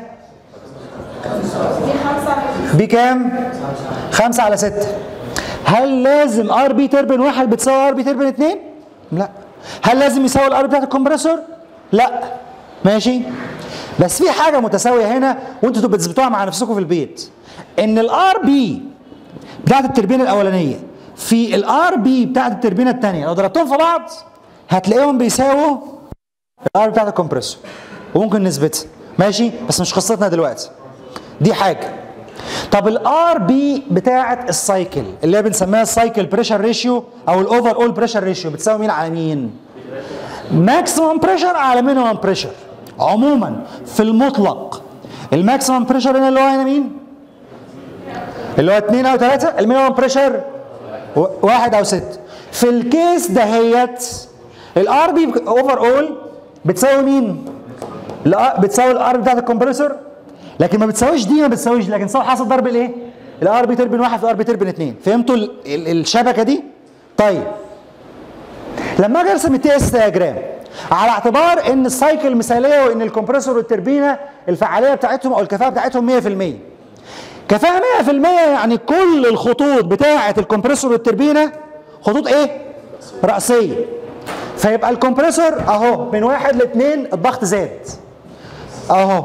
بكام؟ 5 على 6 هل لازم ار بي تربن واحد بتساوي ار بي تربن 2 لا هل لازم يساوي الار بتاعت الكمبريسور لا ماشي بس في حاجه متساويه هنا وانتوا تبقوا تثبتوها مع نفسكم في البيت ان الار بي بتاعت التربينه الاولانيه في الار بي بتاعت التربينه الثانيه لو ضربتهم في بعض هتلاقيهم بيساووا الار بتاعت الكمبريسور وممكن نثبتها ماشي بس مش قصتنا دلوقتي دي حاجه طب الار بي بتاعه السايكل اللي هي بنسميها السايكل بريشر ريشيو او الاوفر اول بريشر ريشيو بتساوي مين على مين ماكسيمم بريشر على مينيمم بريشر عموما في المطلق الماكسيمم بريشر هنا اللي هو هنا مين اللي هو 2 او 3 المينيمم بريشر واحد او 6 في الكيس دهيت الار بي اوفر اول بتساوي مين بتساوي الار بتاعت الكمبريسور لكن ما بتساويش دي ما بتساويش لكن سواء حصل ضرب الايه؟ الار بي تربين واحد في الار بي تربين اثنين فهمتوا ال ال الشبكه دي؟ طيب لما اجي ارسم التي اس دياجرام على اعتبار ان السايكل مثاليه وان الكمبريسور والتربينه الفعاليه بتاعتهم او الكفاءه بتاعتهم 100% كفاءه 100% يعني كل الخطوط بتاعه الكمبريسور والتربينه خطوط ايه؟ راسيه فيبقى الكمبريسور اهو من واحد لاثنين الضغط زاد اهو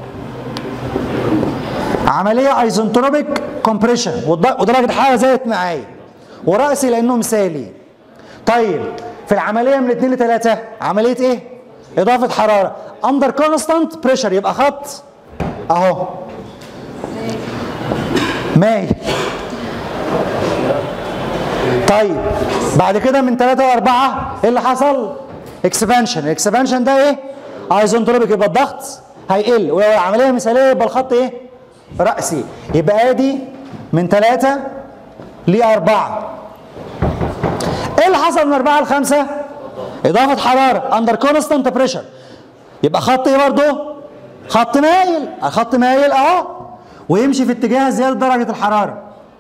عمليه ايزنتروبيك كومبريشن ودرجه الحراره زادت معايا وراسي لانه مثالي طيب في العمليه من 2 ل 3 عمليه ايه اضافه حراره اندر كونستانت بريشر يبقى خط اهو ماي طيب بعد كده من 3 و4 ايه اللي حصل اكسبانشن الاكسبانشن ده ايه ايزنتروبيك يبقى الضغط هيقل ولو العمليه مثاليه يبقى الخط ايه رأسي يبقى ادي من ثلاثة لأربعة ايه اللي حصل من أربعة لخمسة؟ إضافة حرارة أندر كونستانت بريشر يبقى خط ايه برضه؟ خط مايل خط مايل أهو ويمشي في اتجاه زيادة درجة الحرارة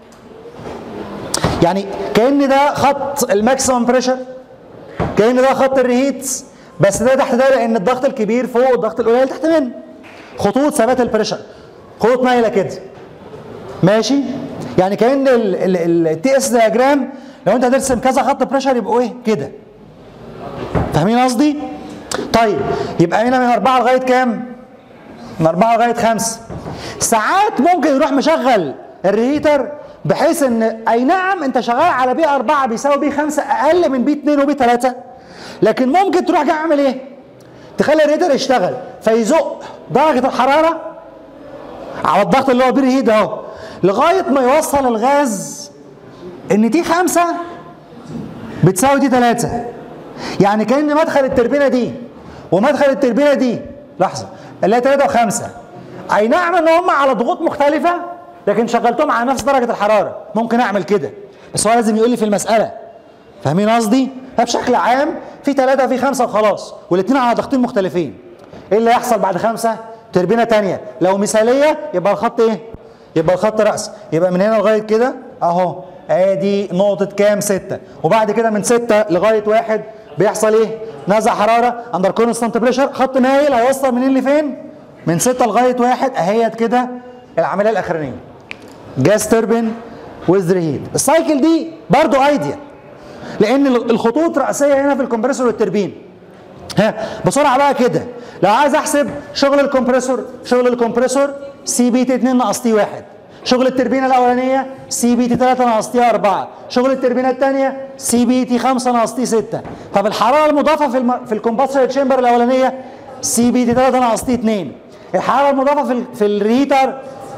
يعني كأن ده خط الماكسيمم بريشر كأن ده خط الريهيت بس ده تحت ده لأن الضغط الكبير فوق والضغط القليل تحت منه خطوط ثبات البريشر خطوط مايله كده ماشي يعني كان التي اس دياجرام لو انت هترسم كذا خط بريشر يبقوا ايه كده فاهمين قصدي طيب يبقى هنا من أربعة لغاية كام من أربعة لغاية خمسة ساعات ممكن يروح مشغل الريهيتر بحيث ان اي نعم انت شغال على بي أربعة بيساوي بي خمسة اقل من بي اتنين وبي تلاتة لكن ممكن تروح جاي عامل ايه تخلي الريهيتر يشتغل فيزق درجة الحرارة على الضغط اللي هو بير هيد اهو لغايه ما يوصل الغاز ان تي خمسة بتساوي تي ثلاثة يعني كان مدخل التربينه دي ومدخل التربينه دي لحظه اللي هي 3 و5 اي نعم ان هم على ضغوط مختلفه لكن شغلتهم على نفس درجه الحراره ممكن اعمل كده بس هو لازم يقول لي في المساله فاهمين قصدي؟ فبشكل عام في ثلاثة في خمسة وخلاص والاثنين على ضغطين مختلفين ايه اللي هيحصل بعد خمسة؟ تربينة تانية لو مثالية يبقى الخط ايه؟ يبقى الخط رأس يبقى من هنا لغاية كده اهو ادي نقطة كام؟ ستة وبعد كده من ستة لغاية واحد بيحصل ايه؟ نزع حرارة اندر كونستانت بريشر خط مايل هيوصل منين لفين؟ من ستة لغاية واحد اهيت كده العملية الأخرانية جاز تربين ويز ريهيت السايكل دي برضو ايديال لان الخطوط رئيسيه هنا في الكمبريسور والتربين ها بسرعه بقى كده لو عايز احسب شغل الكمبريسور شغل الكمبريسور سي بي تي 2 ناقص تي 1 شغل التربينه الاولانيه سي بي تي 3 ناقص تي 4 شغل التربينه الثانيه سي بي تي 5 ناقص تي 6 طب الحراره المضافه في الم... في الكومبريسور تشامبر الاولانيه سي بي تي 3 ناقص تي 2 الحراره المضافه في ال... في الريتر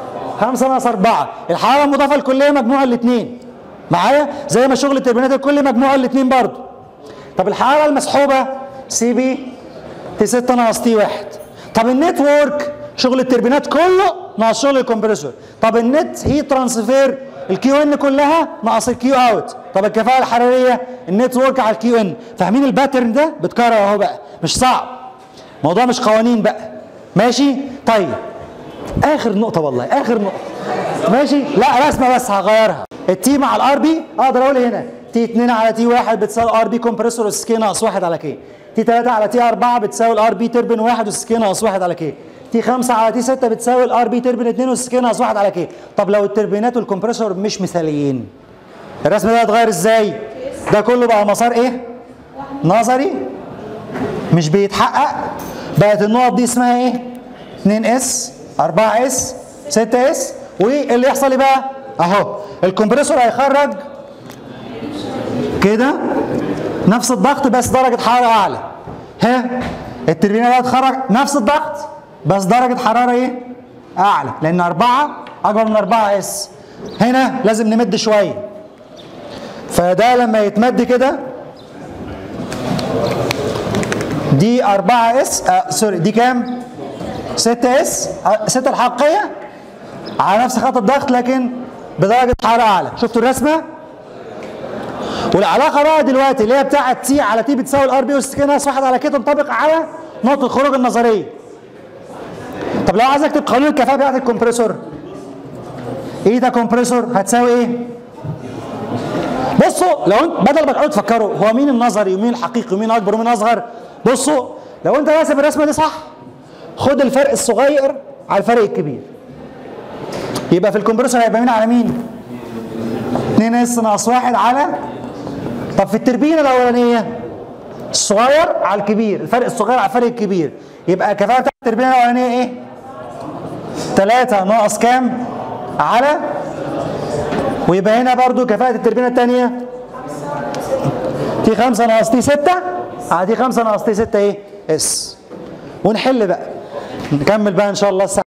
5 ناقص 4 الحراره المضافه الكليه مجموع الاثنين معايا زي ما شغل التربينات الكلي مجموع الاثنين برضو طب الحراره المسحوبه سي بي تي 6 ناقص تي 1 طب النتورك شغل التربينات كله ناقص شغل الكمبريسور طب النت هي ترانسفير الكيو ان كلها ناقص الكيو اوت طب الكفاءه الحراريه النتورك على الكيو ان فاهمين الباترن ده بتكرر اهو بقى مش صعب الموضوع مش قوانين بقى ماشي طيب اخر نقطه والله اخر نقطه ماشي لا رسمه بس هغيرها التي مع الار بي اقدر اقول هنا تي 2 على تي 1 بتساوي ار بي كومبريسور اس كي ناقص 1 على كي تي 3 على تي 4 بتساوي الار بي تربن 1 اس كي ناقص 1 على كي تي 5 على تي 6 بتساوي الار بي تربن 2 اس كي ناقص 1 على كي طب لو التربينات والكمبريسور مش مثاليين الرسم ده هيتغير ازاي ده كله بقى مسار ايه نظري مش بيتحقق بقت النقط دي اسمها ايه 2 اس 4 اس 6 اس واللي يحصل ايه بقى اهو الكمبريسور هيخرج كده نفس الضغط بس درجه حراره اعلى ها التربينه بقى تخرج نفس الضغط بس درجه حراره ايه اعلى لان 4 اكبر من 4 اس هنا لازم نمد شويه فده لما يتمد كده دي 4 اس آه سوري دي كام 6 اس 6 الحقيقيه على نفس خط الضغط لكن بدرجه حراره اعلى شفتوا الرسمه والعلاقه بقى دلوقتي اللي هي بتاعه تي على تي بتساوي الار بي اس كي ناقص واحد على كي تنطبق على نقطه الخروج النظريه طب لو عايز اكتب قانون الكفاءه بتاعت الكمبريسور ايتا كومبريسور هتساوي ايه بصوا لو انت بدل ما تقعدوا تفكروا هو مين النظري ومين الحقيقي ومين اكبر ومين اصغر بصوا لو انت راسم الرسمه دي صح خد الفرق الصغير على الفرق الكبير يبقى في الكمبريسور هيبقى مين على مين 2 اس ناقص 1 على طب في التربينه الاولانيه الصغير على الكبير الفرق الصغير على الفرق الكبير يبقى كفاءه بتاعت التربينه الاولانيه ايه 3 ناقص كام على ويبقى هنا برضو كفاءة التربينة الثانية تي 5 ناقص تي 6 على تي 5 ناقص تي 6 ايه اس ونحل بقى نكمل بقى ان شاء الله الساعة